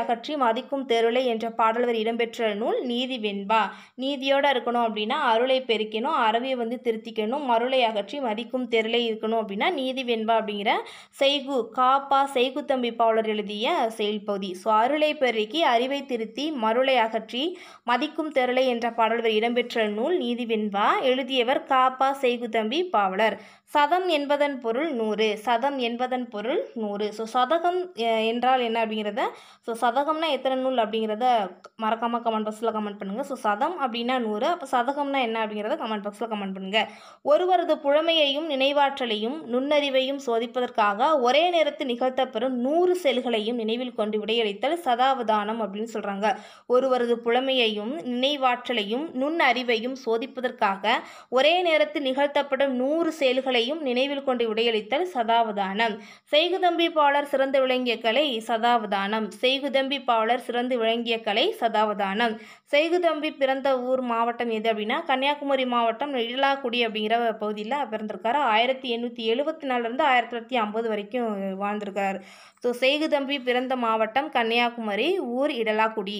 மதிக்கும் தெருளை என்ற பாடல் வரி இடம்பெற்ற நூல் நீதி வெண்பா நீதியோட இருக்கணும் அப்படின்னா அருளை பெருக்கணும் அறவையை வந்து திருத்திக்கணும் மருளை அகற்றி மதிக்கும் தெருளை இருக்கணும் அப்படின்னா நீதி வெண்பா அப்படிங்கிற செய்கு காப்பா செய்கு தம்பி பாவலர் எழுதிய செயல்பகுதி ஸோ அருளை பெருக்கி அறிவை திருத்தி மருளை அகற்றி மதிக்கும் தெருளை என்ற பாடல் வரி இடம்பெற்ற நூல் நீதி வெண்பா எழுதியவர் காப்பா செய்குதம்பி பாவலர் சதம் என்பதன் பொருள் நூறு சதம் என்பதன் பொருள் நூறு ஸோ சதகம் அஹ், என்றால் என்ன அப்படிங்கிறத ஸோ சதகம்னா எத்தனை நூல் அப்படிங்கிறத மறக்காமல் கமெண்ட் பாக்ஸில் கமெண்ட் பண்ணுங்கள் ஸோ சதம் அப்படின்னா நூறு அப்போ சதகம்னா என்ன அப்படிங்கிறத கமெண்ட் பாக்ஸில் கமெண்ட் பண்ணுங்கள் ஒருவரது புழமையையும் நினைவாற்றலையும் நுண்ணறிவையும் சோதிப்பதற்காக ஒரே நேரத்தில் நிகழ்த்தப்பெறும் நூறு செயல்களையும் நினைவில் கொண்டு விடையளித்தல் சதாவதானம் அப்படின்னு சொல்கிறாங்க ஒருவரது புலமையையும் நினைவாற்றலையும் நுண்ணறிவையும் சோதிப்பதற்காக ஒரே நேரத்தில் நிகழ்த்தப்படும் நூறு செயல்களையும் நினைவில் கொண்டு விடையளித்தல் சதாவதானம் செய்குதம்பி பாவலர் சிறந்து விளங்கிய கலை சதாவதானம் செய்குதம்பி பாவலர் சிறந்து விளங்கிய கலை சதாவதானம் செய்குதம்பி பிறந்த ஊர் மாவட்டம் எது அப்படின்னா கன்னியாகுமரி மாவட்டம் இழலாக்குடி அப்படிங்கிற பகுதியில் பிறந்திருக்காரு ஆயிரத்தி எண்ணூற்றி எழுபத்தி நாலுலேருந்து ஆயிரத்தி தொள்ளாயிரத்தி ஐம்பது வரைக்கும் வாழ்ந்திருக்காரு ஸோ செய்குதம்பி பிறந்த மாவட்டம் கன்னியாகுமரி ஊர் இடலாக்குடி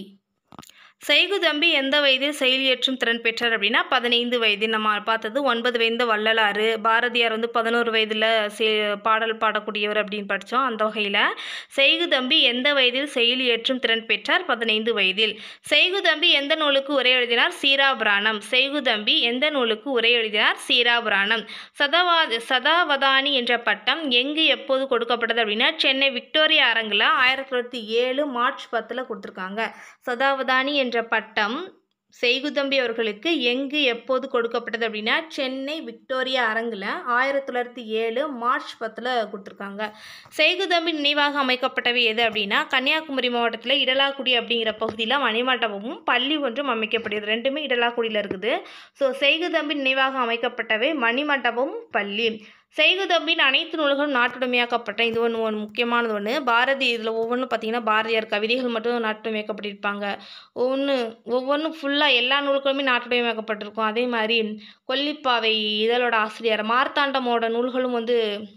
செய்குதம்பி எந்த வயதில் செயலியற்றும் திறன் பெற்றார் அப்படின்னா பதினைந்து வயதில் நம்ம பார்த்தது ஒன்பது வயது வள்ளலாறு பாரதியார் வந்து பதினோரு வயதில் சே பாடல் பாடக்கூடியவர் அப்படின்னு படித்தோம் அந்த வகையில் செய்குதம்பி எந்த வயதில் செயலியற்றும் திறன் பெற்றார் பதினைந்து வயதில் செய்குதம்பி எந்த நூலுக்கு உரை எழுதினார் சீராபுராணம் செய்குதம்பி எந்த நூலுக்கு உரை எழுதினார் சீராபுராணம் சதவா சதாவதானி என்ற பட்டம் எங்கு எப்போது கொடுக்கப்பட்டது அப்படின்னா சென்னை விக்டோரியா அரங்கில் ஆயிரத்தி தொள்ளாயிரத்தி ஏழு மார்ச் பத்தில் கொடுத்துருக்காங்க சதாவதானி என்ற பட்டம் செய்குதம்பி அவர்களுக்கு எங்கு எப்போது கொடுக்கப்பட்டது அப்படின்னா சென்னை விக்டோரியா அரங்கில் ஆயிரத்தி தொள்ளாயிரத்தி ஏழு மார்ச் பத்தில் கொடுத்துருக்காங்க செய்குதம்பி நினைவாக அமைக்கப்பட்டவை எது அப்படின்னா கன்னியாகுமரி மாவட்டத்தில் இடலாக்குடி அப்படிங்கிற பகுதியில் மணிமண்டபமும் பள்ளி ஒன்றும் அமைக்கப்படுகிறது ரெண்டுமே இடலாக்குடியில் இருக்குது ஸோ செய்குதம்பி நினைவாக அமைக்கப்பட்டவை மணிமண்டபம் பள்ளி செய்குதம்பின் அனைத்து நூல்களும் நாட்டுடைமையாக்கப்பட்ட இது ஒன்று ஒன்று முக்கியமானது ஒன்று பாரதி இதில் ஒவ்வொன்றும் பார்த்தீங்கன்னா பாரதியார் கவிதைகள் மட்டும் நாட்டுடைமையாக்கப்பட்டிருப்பாங்க ஒவ்வொன்று ஒவ்வொன்றும் ஃபுல்லாக எல்லா நூல்களுமே நாட்டுடைமையாக்கப்பட்டிருக்கும் அதே மாதிரி கொல்லிப்பாவை இதழோட ஆசிரியர் மார்த்தாண்டமோட நூல்களும் வந்து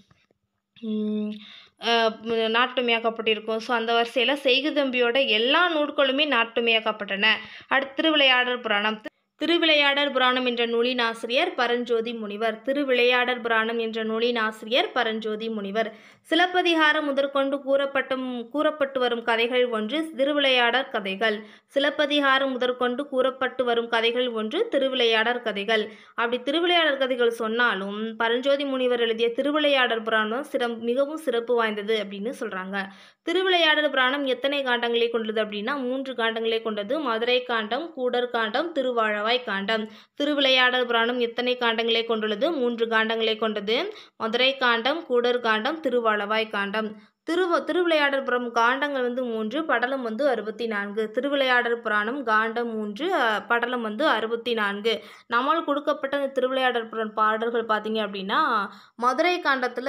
ம், அஹ், ம், நாட்டுடைமையாக்கப்பட்டிருக்கும் ஸோ அந்த வரிசையில் செய்குதம்பியோட எல்லா நூல்களுமே நாட்டுடைமையாக்கப்பட்டன அடுத்து திருவிளையாடல் புராணம் திருவிளையாடல் புராணம் என்ற நூலின் ஆசிரியர் பரஞ்சோதி முனிவர் திருவிளையாடல் புராணம் என்ற நூலின் ஆசிரியர் பரஞ்சோதி முனிவர் சிலப்பதிகாரம் முதற்கொண்டு கூறப்பட்டும் கூறப்பட்டு வரும் கதைகள் ஒன்று திருவிளையாடற் கதைகள் சிலப்பதிகாரம் முதற்கொண்டு கூறப்பட்டு வரும் கதைகள் ஒன்று திருவிளையாடற் கதைகள் அப்படி திருவிளையாடற் கதைகள் சொன்னாலும் பரஞ்சோதி முனிவர் எழுதிய திருவிளையாடல் புராணம் சிறம் மிகவும் சிறப்பு வாய்ந்தது அப்படின்னு சொல்கிறாங்க திருவிளையாடல் புராணம் எத்தனை காண்டங்களை கொண்டது அப்படின்னா மூன்று காண்டங்களை கொண்டது மதுரை காண்டம் கூடர் காண்டம் திருவாழவாய் காண்டம் திருவிளையாடல் புராணம் எத்தனை காண்டங்களை கொண்டுள்ளது மூன்று காண்டங்களை கொண்டது மதுரை காண்டம் கூடர் காண்டம் திருவாழவாய் காண்டம் திருவ திருவிளையாடல் புரம் காண்டங்கள் வந்து மூன்று படலம் வந்து அறுபத்தி நான்கு திருவிளையாடல் புராணம் காண்டம் மூன்று அஹ், படலம் வந்து அறுபத்தி நான்கு நம்மால் கொடுக்கப்பட்ட இந்த திருவிளையாடல் புரம் பாடல்கள் பார்த்தீங்க அப்படின்னா மதுரை காண்டத்தில்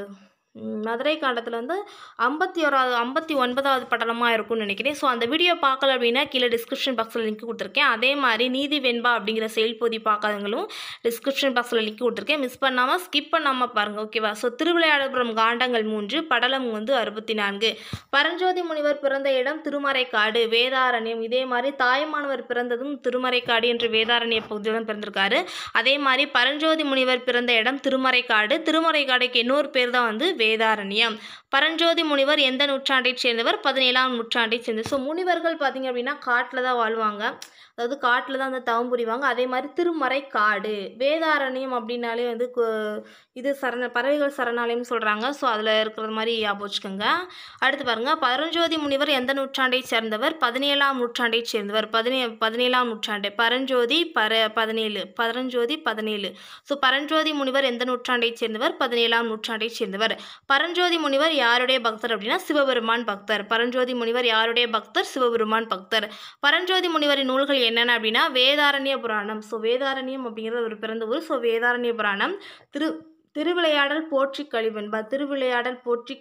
ம், மதுரை காண்டத்தில் வந்து ஐம்பத்தி ஓராவது ஐம்பத்தி ஒன்பதாவது படலமாக இருக்கும்னு நினைக்கிறேன் ஸோ அந்த வீடியோ பார்க்கல அப்படின்னா கீழே டிஸ்கிரிப்ஷன் பாக்ஸில் லிங்க் கொடுத்துருக்கேன் அதே மாதிரி நீதி வெண்பா அப்படிங்கிற செயல்பொதி பார்க்காதவங்களும் டிஸ்கிரிப்ஷன் பாக்ஸில் லிங்க் கொடுத்துருக்கேன் மிஸ் பண்ணாமல் ஸ்கிப் பண்ணாமல் பாருங்கள் ஓகேவா ஸோ திருவிளையாடபுரம் காண்டங்கள் மூன்று படலம் வந்து அறுபத்தி நான்கு பரஞ்சோதி முனிவர் பிறந்த இடம் திருமறைக்காடு வேதாரண்யம் இதே மாதிரி தாய்மானவர் பிறந்ததும் திருமறைக்காடு என்று வேதாரண்ய பகுதியிலும் பிறந்திருக்காரு அதே மாதிரி பரஞ்சோதி முனிவர் பிறந்த இடம் திருமறைக்காடு திருமறைக்காடுக்கு இன்னொரு பேர் தான் வந்து வேதாரண்யம் பரஞ்சோதி முனிவர் எந்த நூற்றாண்டைச் சேர்ந்தவர் பதினேழாம் நூற்றாண்டைச் சேர்ந்தவர் ஸோ முனிவர்கள் பார்த்தீங்க அப்படின்னா காட்டில் தான் வாழ்வாங்க அதாவது காட்டில் தான் வந்து தவம் புரிவாங்க அதே மாதிரி திருமறை காடு வேதாரண்யம் அப்படின்னாலே வந்து கு- இது சரண பறவைகள் சரணாலயம் சொல்கிறாங்க ஸோ அதில் இருக்கிறது மாதிரி ஞாபகம் வச்சுக்கோங்க அடுத்து பாருங்கள் பரஞ்சோதி முனிவர் எந்த நூற்றாண்டைச் சேர்ந்தவர் பதினேழாம் நூற்றாண்டைச் சேர்ந்தவர் பதினே பதினேழாம் நூற்றாண்டு பரஞ்சோதி பர பதினேழு பரஞ்சோதி பதினேழு ஸோ பரஞ்சோதி முனிவர் எந்த நூற்றாண்டைச் சேர்ந்தவர் பதினேழாம் நூற்றாண்டைச் சேர்ந்தவர் பரஞ்சோதி முனிவர் யாருடைய பக்தர் அப்படின்னா சிவபெருமான் பக்தர் பரஞ்சோதி முனிவர் யாருடைய பக்தர் சிவபெருமான் பக்தர் பரஞ்சோதி முனிவரின் நூல்கள் என்னென்ன அப்படின்னா வேதாரண்ய புராணம் ஸோ வேதாரண்யம் அப்படிங்கிறது ஒரு பிறந்த ஊர் ஸோ வேதாரண்ய புராணம் திரு திருவிளையாடல் போற்றி கழிவென்பா திருவிளையாடல் போற்றி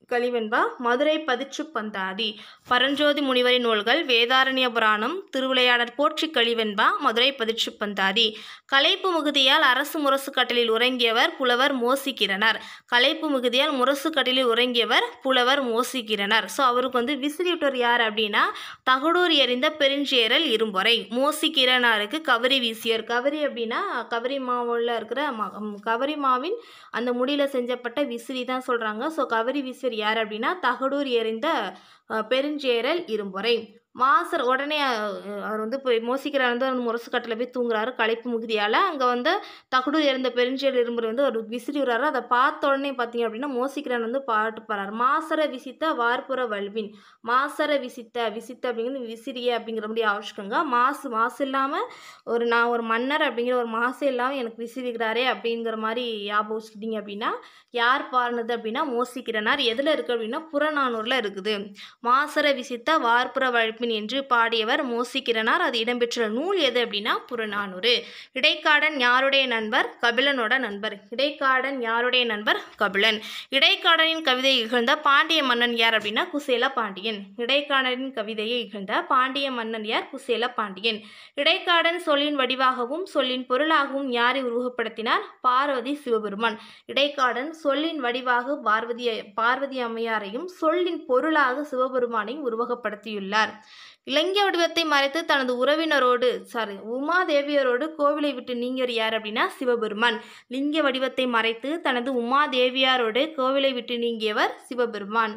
கலிவெண்பா மதுரை பதிற்று பந்தாதி பரஞ்சோதி முனிவரின் நூல்கள் வேதாரண்ய புராணம் திருவிளையாடற் போற்றி கலிவெண்பா மதுரை பதிற்று பந்தாதி களைப்பு மிகுதியால் அரசு முரசு கட்டலில் உறங்கியவர் புலவர் மோசிக்கிறனர் களைப்பு மிகுதியால் முரசு கட்டலில் உறங்கியவர் புலவர் மோசிக்கிறனர் ஸோ அவருக்கு வந்து விசிறிவிட்டவர் யார் அப்படின்னா தகடூர் எறிந்த பெருஞ்சேரல் இரும்பொறை மோசிக்கிறனாருக்கு கவரி வீசியர் கவரி அப்படின்னா கவரி மாவுல இருக்கிற ம- ம், கவரி மாவின் அந்த முடியில் செஞ்சப்பட்ட விசிறி தான் சொல்கிறாங்க ஸோ கவரி விசிறி யார் அப்படின்னா தகடூர் எறிந்த அஹ், பெருஞ்சேரல் இரும்பொறை மாசர் உடனே அஹ், அவர் வந்து போய் மோசிக்கிறார் வந்து அந்த முரசு கட்டில் போய் தூங்குறாரு களைப்பு மிகுதியால் அங்கே வந்து தகடூர் இறந்த பெருஞ்சேரல் இரும்புரை வந்து ஒரு விசிறி விடுறாரு அதை பார்த்த உடனே பார்த்தீங்க அப்படின்னா மோசிக்கிறான் வந்து பாட்டு பாடுறாரு மாசர விசித்த வார்ப்புற வல்வின் மாசர விசித்த விசித்த அப்படிங்கிறது விசிறிய அப்படிங்கிற மாதிரி ஆவச்சுக்கோங்க மாசு மாசு இல்லாமல் ஒரு நான் ஒரு மன்னர் அப்படிங்கிற ஒரு மாசு இல்லாமல் எனக்கு விசிறிக்கிறாரே அப்படிங்கிற மாதிரி ஞாபகம் வச்சுக்கிட்டீங்க அப்படின்னா யார் பாடினது அப்படின்னா மோசிக்கிறனார் எதில் இருக்குது அப்படின்னா புறநானூரில் இருக்குது மாசர விசித்த வார்ப்புற வழப்பின் என்று பாடியவர் மோசிக்கிறனார் அது இடம்பெற்ற நூல் எது அப்படின்னா புறநானூறு இடைக்காடன் யாருடைய நண்பர் கபிலனோட நண்பர் இடைக்காடன் யாருடைய நண்பர் கபிலன் இடைக்காடனின் கவிதையை இகழ்ந்த பாண்டிய மன்னன் யார் அப்படின்னா குசேல பாண்டியன் இடைக்காடனின் கவிதையை இகழ்ந்த பாண்டிய மன்னன் யார் குசேல பாண்டியன் இடைக்காடன் சொல்லின் வடிவாகவும் சொல்லின் பொருளாகவும் யாரை உருவப்படுத்தினார் பார்வதி சிவபெருமான் இடைக்காடன் சொல்லின் வடிவாக பார்வதி பார்வதி அம்மையாரையும் சொல்லின் பொருளாக சிவபெருமானையும் உருவகப்படுத்தியுள்ளார் இலங்கை வடிவத்தை மறைத்து தனது உறவினரோடு சாரி உமாதேவியரோடு கோவிலை விட்டு நீங்கியவர் யார் அப்படின்னா சிவபெருமான் லிங்க வடிவத்தை மறைத்து தனது உமாதேவியாரோடு கோவிலை விட்டு நீங்கியவர் சிவபெருமான்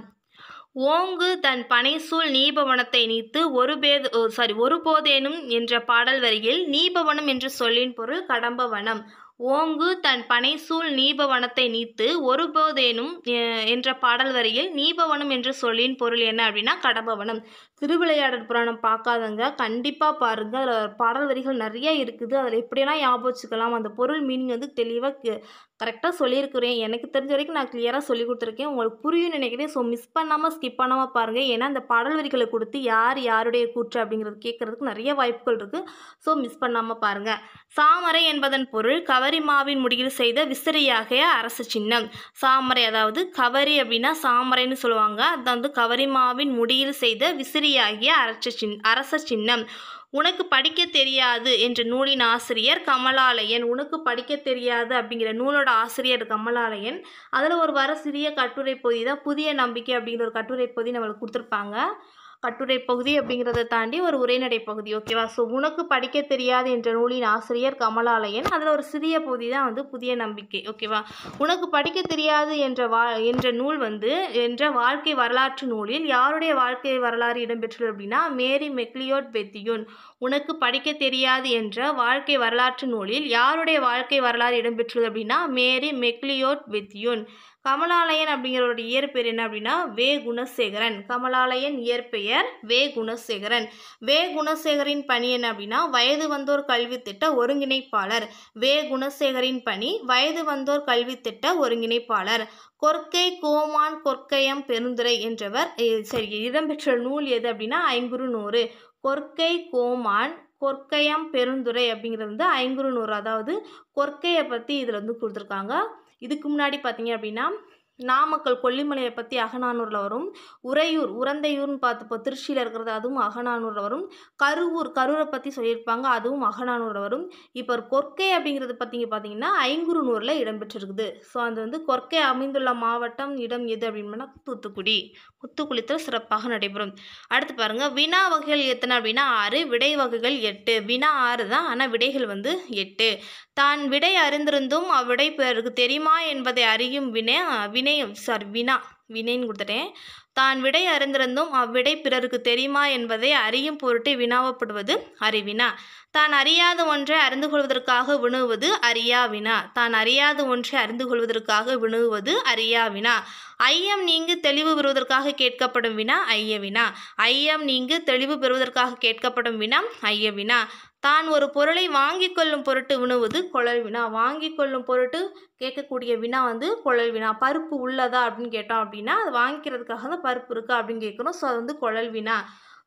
ஓங்கு தன் பனைசூல் நீபவனத்தை நீத்து ஒரு பேத சாரி ஒருபோதேனும் என்ற பாடல் வரியில் நீபவனம் என்ற சொல்லின் பொருள் கடம்பவனம் ஓங்கு தன் பனைசூல் நீபவனத்தை நீத்து ஒருபோதேனும் அஹ், என்ற பாடல் வரியில் நீபவனம் என்ற சொல்லின் பொருள் என்ன அப்படின்னா கடம்பவனம் திருவிளையாடல் புராணம் பார்க்காதங்க கண்டிப்பாக பாருங்கள் அதில் பாடல் வரிகள் நிறைய இருக்குது அதில் எப்படியெல்லாம் ஞாபகம் வச்சுக்கலாம் அந்த பொருள் மீனிங் வந்து தெளிவாக கரெக்டாக சொல்லியிருக்கிறேன் எனக்கு தெரிஞ்ச வரைக்கும் நான் கிளியராக சொல்லி கொடுத்துருக்கேன் உங்களுக்கு புரியும் நினைக்கிறேன் ஸோ மிஸ் பண்ணாமல் ஸ்கிப் பண்ணாமல் பாருங்கள் ஏன்னா அந்த பாடல் வரிகளை கொடுத்து யார் யாருடைய கூற்று அப்படிங்கிறது கேட்குறதுக்கு நிறைய வாய்ப்புகள் இருக்குது ஸோ மிஸ் பண்ணாமல் பாருங்கள் சாமரை என்பதன் பொருள் கவரி மாவின் முடியில் செய்த விசிறியாகிய அரசு சின்னம் சாமரை அதாவது கவரி அப்படின்னா சாமரைன்னு சொல்லுவாங்க அது வந்து கவரி மாவின் முடியில் செய்த விசிறியாகிய அரச சின் அரச சின்னம் உனக்கு படிக்க தெரியாது என்ற நூலின் ஆசிரியர் கமலாலயன் உனக்கு படிக்க தெரியாது அப்படிங்கிற நூலோட ஆசிரியர் கமலாலயன் அதில் ஒரு வர சிறிய கட்டுரை பகுதி தான் புதிய நம்பிக்கை அப்படிங்கிற ஒரு கட்டுரை பகுதி நம்மளுக்கு கொடுத்துருப்பாங்க கட்டுரை பகுதி அப்படிங்கிறத தாண்டி ஒரு உரைநடை பகுதி ஓகேவா ஸோ உனக்கு படிக்க தெரியாது என்ற நூலின் ஆசிரியர் கமலாலயன் அதில் ஒரு சிறிய பகுதி தான் வந்து புதிய நம்பிக்கை ஓகேவா உனக்கு படிக்க தெரியாது என்ற வா என்ற நூல் வந்து என்ற வாழ்க்கை வரலாற்று நூலில் யாருடைய வாழ்க்கை வரலாறு இடம்பெற்றுள்ளது அப்படின்னா மேரி மெக்லியோட் பெத்தியூன் உனக்கு படிக்க தெரியாது என்ற வாழ்க்கை வரலாற்று நூலில் யாருடைய வாழ்க்கை வரலாறு இடம்பெற்றுள்ளது அப்படின்னா மேரி மெக்லியோட் பெத்தியூன் கமலாலயன் அப்படிங்கிறவரோட இயற்பெயர் என்ன அப்படின்னா வே குணசேகரன் கமலாலயன் இயற்பெயர் வே குணசேகரன் வே குணசேகரின் பணி என்ன அப்படின்னா வயது வந்தோர் கல்வி திட்ட ஒருங்கிணைப்பாளர் வே குணசேகரின் பணி வயது வந்தோர் கல்வி திட்ட ஒருங்கிணைப்பாளர் கொற்கை கோமான் கொற்கையம் பெருந்துரை என்றவர் eh, சரி இடம்பெற்ற நூல் எது அப்படின்னா ஐங்குறு நூறு கொற்கை கோமான் கொற்கையம் பெருந்துரை அப்படிங்கிறது வந்து ஐங்குறு நூறு அதாவது கொற்கையை பற்றி இதில் வந்து கொடுத்துருக்காங்க இதுக்கு முன்னாடி பார்த்தீங்க அப்படின்னா நாமக்கல் கொல்லிமலையை பற்றி அகநானூரில் வரும் உறையூர் உரந்தையூர்னு பார்த்துப்போ திருச்சியில் இருக்கிறது அதுவும் அகநானூரில் வரும் கருவூர் கரூரை பற்றி சொல்லியிருப்பாங்க அதுவும் அகநானூரில் வரும் இப்போ ஒரு கொற்கை அப்படிங்கிறது பார்த்தீங்க பார்த்தீங்கன்னா ஐங்குறு நூறில் இடம்பெற்றிருக்குது ஸோ அது வந்து கொற்கை அமைந்துள்ள மாவட்டம் இடம் எது அப்படின்னா தூத்துக்குடி முத்துக்குளித்தல் சிறப்பாக நடைபெறும் அடுத்து பாருங்க வினா வகைகள் எத்தனை அப்படின்னா ஆறு விடை வகைகள் எட்டு வினா ஆறு தான் ஆனால் விடைகள் வந்து எட்டு தான் விடை அறிந்திருந்தும் அவ்விடை பிறருக்கு தெரியுமா என்பதை அறியும் வினை வினை சாரி வினா வினைன்னு கொடுத்துட்டேன் தான் விடை அறிந்திருந்தும் அவ்விடை பிறருக்கு தெரியுமா என்பதை அறியும் பொருட்டு வினாவப்படுவது அறிவினா தான் அறியாத ஒன்றை அறிந்து கொள்வதற்காக வினவுவது அறியா வினா தான் அறியாத ஒன்றை அறிந்து கொள்வதற்காக வினவுவது அறியா வினா ஐயம் நீங்கு தெளிவு பெறுவதற்காக கேட்கப்படும் வினா ஐய வினா ஐயம் நீங்கு தெளிவு பெறுவதற்காக கேட்கப்படும் வினா ஐய வினா தான் ஒரு பொருளை வாங்கிக் கொள்ளும் பொருட்டு வினவுவது குழல் வினா வாங்கிக் கொள்ளும் பொருட்டு கேட்கக்கூடிய வினா வந்து குழல் வினா பருப்பு உள்ளதா அப்படின்னு கேட்டோம் அப்படின்னா அது வாங்கிக்கிறதுக்காக தான் பருப்பு இருக்கா அப்படின்னு கேட்குறோம் ஸோ அது வந்து குழல் வினா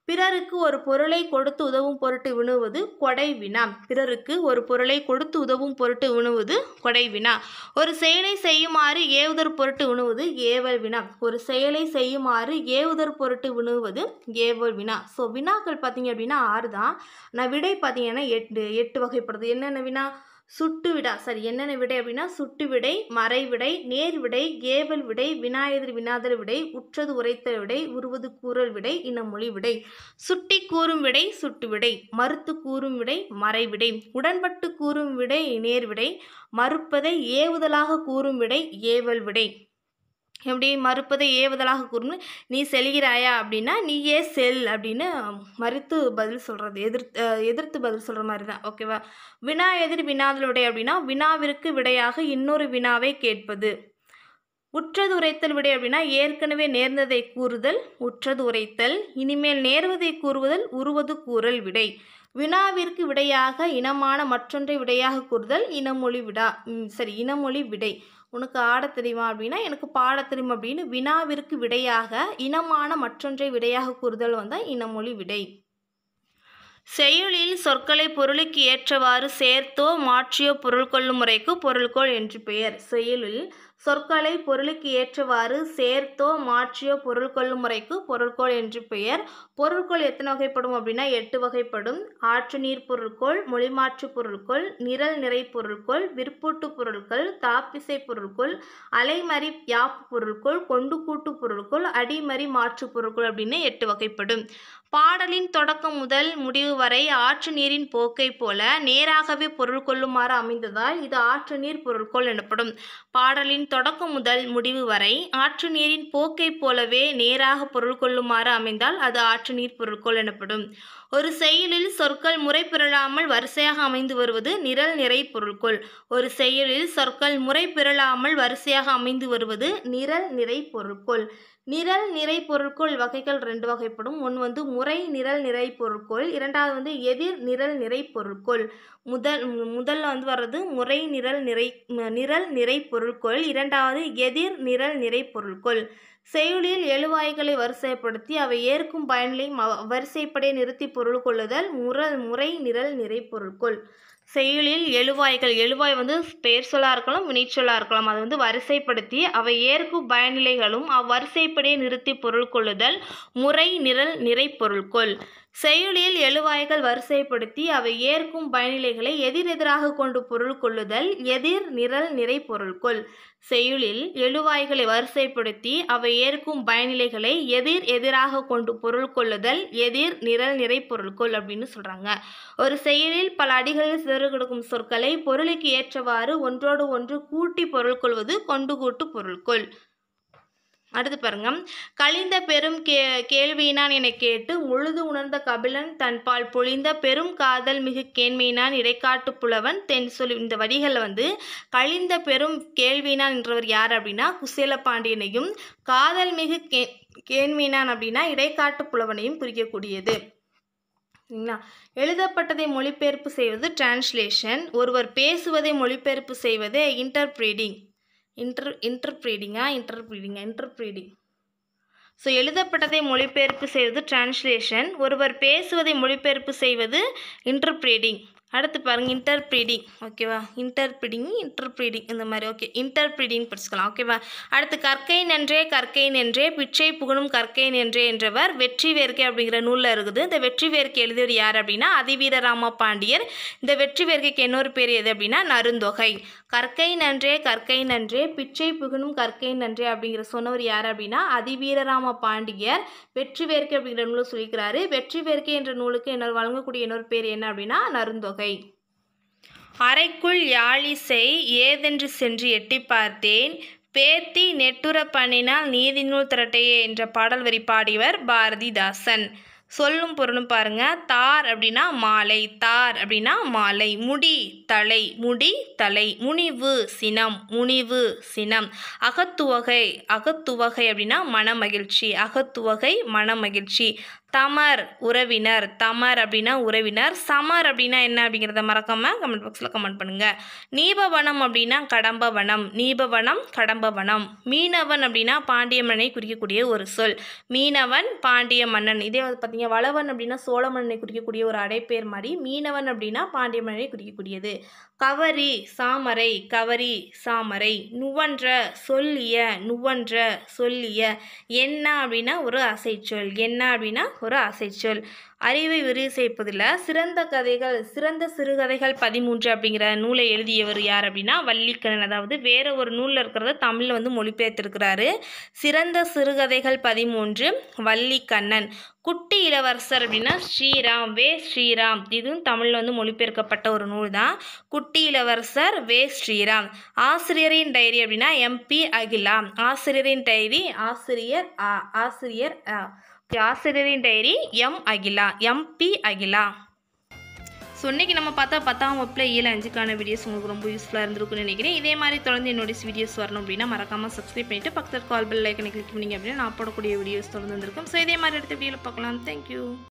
பிறருக்கு ஒரு பொருளை கொடுத்து உதவும் பொருட்டு வினுவது கொடை வினா பிறருக்கு ஒரு பொருளை கொடுத்து உதவும் பொருட்டு வினுவது கொடை வினா ஒரு செயலை செய்யுமாறு ஏவுதற் பொருட்டு வினுவது ஏவல் வினா ஒரு செயலை செய்யுமாறு ஏவுதற் பொருட்டு வினுவது ஏவல் வினா ஸோ வினாக்கள் பார்த்தீங்க அப்படின்னா ஆறு தான் நான் விடை பார்த்தீங்கன்னா எட்டு எட்டு வகைப்படுது என்னென்ன வினா சுட்டு விடா சரி என்னென்ன விடை அப்படின்னா சுட்டு விடை மறை விடை நேர் விடை ஏவல் விடை வினாயெதிர் வினாதல் விடை உற்றது உரைத்தல் விடை உருவது கூறல் விடை இனமொழி விடை சுட்டி கூறும் விடை சுட்டு விடை மறுத்து கூறும் விடை மறை விடை உடன்பட்டு கூறும் விடை நேர் விடை மறுப்பதை ஏவுதலாக கூறும் விடை ஏவல் விடை எப்படி மறுப்பதை ஏவுதலாக கூறும் நீ செல்கிறாயா அப்படின்னா நீயே செல் அப்படின்னு மறுத்து பதில் சொல்கிறது எதிர்த்து எதிர்த்து பதில் சொல்கிற மாதிரி தான் ஓகேவா வினா எதிர் வினாதல் விடை அப்படின்னா வினாவிற்கு விடையாக இன்னொரு வினாவை கேட்பது உற்றது உரைத்தல் விடை அப்படின்னா ஏற்கனவே நேர்ந்ததை கூறுதல் உற்றது உரைத்தல் இனிமேல் நேர்வதை கூறுவதல் உருவது கூறல் விடை வினாவிற்கு விடையாக இனமான மற்றொன்றை விடையாக கூறுதல் இனமொழி விடா ம், சரி இனமொழி விடை உனக்கு ஆடத் தெரியுமா அப்படின்னா எனக்கு பாடத் தெரியும் அப்படின்னு வினாவிற்கு விடையாக இனமான மற்றொன்றை விடையாக கூறுதல் வந்தால் இனமொழி விடை செய்யுளில் சொற்களை பொருளுக்கு ஏற்றவாறு சேர்த்தோ மாற்றியோ பொருள் கொள்ளும் முறைக்கு பொருள்கோள் என்று பெயர் செய்யுளில் சொற்களை பொருளுக்கு ஏற்றவாறு சேர்த்தோ மாற்றியோ பொருள் கொள்ளும் முறைக்கு பொருள்கோள் என்று பெயர் பொருட்கோள் எத்தனை வகைப்படும் அப்படின்னா எட்டு வகைப்படும் ஆற்று நீர் பொருட்கோள் மொழிமாற்று பொருட்கோள் நிரல் நிறை பொருட்கோள் விற்பூட்டு பொருட்கள் தாப்பிசை பொருட்கோள் அலைமறி யாப்பு பொருட்கோள் கொண்டு கூட்டு பொருட்கோள் அடிமறி மாற்று பொருட்கோள் அப்படின்னு எட்டு வகைப்படும் பாடலின் தொடக்கம் முதல் முடிவு வரை ஆற்று நீரின் போக்கை போல நேராகவே பொருள் கொள்ளுமாறு அமைந்ததால் இது ஆற்று நீர் பொருட்கோள் எனப்படும் பாடலின் தொடக்கம் முதல் முடிவு வரை ஆற்று நீரின் போக்கை போலவே நேராக பொருள் கொள்ளுமாறு அமைந்தால் அது ஆற்று நீர் பொருட்கோள் எனப்படும் ஒரு செயலில் சொற்கள் முறை பிறழாமல் வரிசையாக அமைந்து வருவது நிரல் நிறை பொருட்கோள் ஒரு செயலில் சொற்கள் முறை பிறழாமல் வரிசையாக அமைந்து வருவது நிரல் நிறை பொருட்கோள் நிரல் நிறை பொருட்கோள் வகைகள் ரெண்டு வகைப்படும் ஒன்று வந்து முறை நிரல் நிறை பொருட்கோள் இரண்டாவது வந்து எதிர் நிரல் நிறை பொருட்கோள் முதல் முதல்ல வந்து வர்றது முறை நிரல் நிறை ம- நிரல் நிறை பொருட்கோள் இரண்டாவது எதிர் நிரல் நிறை பொருட்கோள் செய்யுளில் எழுவாய்களை வரிசைப்படுத்தி அவை ஏற்கும் பயனிலை ம- வரிசைப்படியே நிறுத்தி பொருள் கொள்ளுதல் முற முறை நிரல் நிறை பொருட்கோள் செய்யுளில் எழுவாய்கள் எழுவாய் வந்து பெயர் சொல்லா இருக்கலாம் வினைச்சொல்லா இருக்கலாம் அதை வந்து வரிசைப்படுத்தி அவை ஏற்கும் பயனிலைகளும் அவ்வரிசைப்படியே நிறுத்தி பொருள் கொள்ளுதல் முறை நிரல் நிறை பொருட்கோள் செய்யுளில் எழுவாய்கள் வரிசைப்படுத்தி அவை ஏற்கும் பயனிலைகளை எதிரெதிராக கொண்டு பொருள் கொள்ளுதல் எதிர் நிரல் நிறை பொருட்கோள் செய்யுளில் எழுவாய்களை வரிசைப்படுத்தி அவை ஏற்கும் பயனிலைகளை எதிர் எதிராக கொண்டு பொருள் கொள்ளுதல் எதிர் நிரல் நிறை பொருட்கோள் அப்படின்னு சொல்றாங்க ஒரு செயலில் பல அடிகளில் சிதறு கிடக்கும் சொற்களை பொருளுக்கு ஏற்றவாறு ஒன்றோடு ஒன்று கூட்டி பொருள் கொள்வது கொண்டு கூட்டு பொருட்கோள் அடுத்து பாருங்க கழிந்த பெரும் கே கேள்வியினான் என கேட்டு முழுது உணர்ந்த கபிலன் தன்பால் பொழிந்த பெரும் காதல் மிகு கேண்மையினான் இடைக்காட்டு புலவன் தென் சொல்லி இந்த வரிகளில் வந்து கழிந்த பெரும் கேள்வியினான் என்றவர் யார் அப்படின்னா குசேல பாண்டியனையும் காதல் மிகு கே கேண்மையினான் அப்படின்னா இடைக்காட்டு புலவனையும் குறிக்கக்கூடியது சரிங்களா எழுதப்பட்டதை மொழிபெயர்ப்பு செய்வது டிரான்ஸ்லேஷன் ஒருவர் பேசுவதை மொழிபெயர்ப்பு செய்வது இன்டர்பிரீடிங் இன்டர் இன்டர்பிரீடிங்கா இன்டர்பிரீடிங்கா இன்டர்பிரீடிங் ஸோ எழுதப்பட்டதை மொழிபெயர்ப்பு செய்வது டிரான்ஸ்லேஷன் ஒருவர் பேசுவதை மொழிபெயர்ப்பு செய்வது இன்டர்பிரீடிங் அடுத்து பாருங்க இன்டர்பிரீடிங் ஓகேவா இன்டர்பிரீடிங் இன்டர்பிரீடிங் இந்த மாதிரி ஓகே இன்டர்பிரீடிங் படிச்சுக்கலாம் ஓகேவா அடுத்து கற்கை நன்றே கற்கை நன்றே பிச்சை புகழும் கற்கை நன்றே என்றவர் வெற்றி வேர்க்கை அப்படிங்கிற நூலில் இருக்குது இந்த வெற்றி வேர்க்கை எழுதியவர் யார் அப்படின்னா அதிவீரராம பாண்டியர் இந்த வெற்றி வேர்க்கைக்கு இன்னொரு பேர் எது அப்படின்னா நருந்தொகை கற்கை நன்றே கற்கை நன்றே பிச்சை புகழும் கற்கை நன்றே அப்படிங்கிற சொன்னவர் யார் அப்படின்னா அதிவீரராம பாண்டியர் வெற்றி வேர்க்கை அப்படிங்கிற நூலை சொல்லிக்கிறாரு வெற்றி வேர்க்கை என்ற நூலுக்கு இன்னொரு வழங்கக்கூடிய இன்னொரு பேர் என்ன அப்படின்னா நருந்தொகை அறைக்குள் யாழிசை ஏதென்று சென்று எட்டி பார்த்தேன் பேத்தி நெட்டுர பண்ணினால் நீதிநூல் திரட்டையே என்ற பாடல் வரி பாடியவர் பாரதிதாசன் சொல்லும் பொருளும் பாருங்க தார் அப்படின்னா மாலை தார் அப்படின்னா மாலை முடி தலை முடி தலை முனிவு சினம் முனிவு சினம் அகத்துவகை அகத்துவகை அப்படின்னா மனமகிழ்ச்சி அகத்துவகை மனமகிழ்ச்சி தமர் உறவினர் தமர் அப்படின்னா உறவினர் சமர் அப்படின்னா என்ன அப்படிங்கிறத மறக்காமல் கமெண்ட் பாக்ஸில் கமெண்ட் பண்ணுங்கள் நீபவனம் அப்படின்னா கடம்பவனம் நீபவனம் கடம்பவனம் மீனவன் அப்படின்னா பாண்டிய மன்னனை குறிக்கக்கூடிய ஒரு சொல் மீனவன் பாண்டிய மன்னன் இதே வந்து பார்த்தீங்க வளவன் அப்படின்னா சோழ மன்னனை குறிக்கக்கூடிய ஒரு அடைப்பேர் மாதிரி மீனவன் அப்படின்னா பாண்டிய மன்னனை குறிக்கக்கூடியது கவரி சாமரை கவரி சாமரை நுவன்ற சொல்லிய நுவன்ற சொல்லிய என்ன அப்படின்னா ஒரு அசைச்சொல் என்ன அப்படின்னா ஒரு அசைச்சொல் அறிவை விரிவு செய்ப்பதில் சிறந்த கதைகள் சிறந்த சிறுகதைகள் பதிமூன்று அப்படிங்கிற நூலை எழுதியவர் யார் அப்படின்னா வள்ளிக்கண்ணன் அதாவது வேற ஒரு நூலில் இருக்கிறத தமிழில் வந்து மொழிபெயர்த்திருக்கிறாரு சிறந்த சிறுகதைகள் பதிமூன்று வள்ளிக்கண்ணன் குட்டி இளவரசர் அப்படின்னா ஸ்ரீராம் வே ஸ்ரீராம் இதுவும் தமிழில் வந்து மொழிபெயர்க்கப்பட்ட ஒரு நூல் தான் குட்டி இளவரசர் வே ஸ்ரீராம் ஆசிரியரின் டைரி அப்படின்னா எம்பி அகிலா ஆசிரியரின் டைரி ஆசிரியர் ஆ ஆசிரியர் ஆ ஆசிரியரின் diary M Akila M P Akila so இன்றைக்கி நம்ம பார்த்தா பத்தாம் வகுப்பில் ஏழு அஞ்சுக்கான வீடியோஸ் உங்களுக்கு ரொம்ப யூஸ்ஃபுல்லாக இருந்திருக்கும்னு நினைக்கிறேன் இதே மாதிரி தொடர்ந்து என்னோட வீடியோஸ் வரணும் அப்படின்னா மறக்காமல் சப்ஸ்கிரைப் பண்ணிவிட்டு பக்கத்தில் கால் பெல் லைக்கனை கிளிக் பண்ணிங்க அப்படின்னா நான் போடக்கூடிய வீடியோஸ் தொடர்ந்து வந்திருக்கும் ஸோ இதே மாதிரி அடுத்த வீடியோவில் பார்க்கலாம் தேங்க்யூ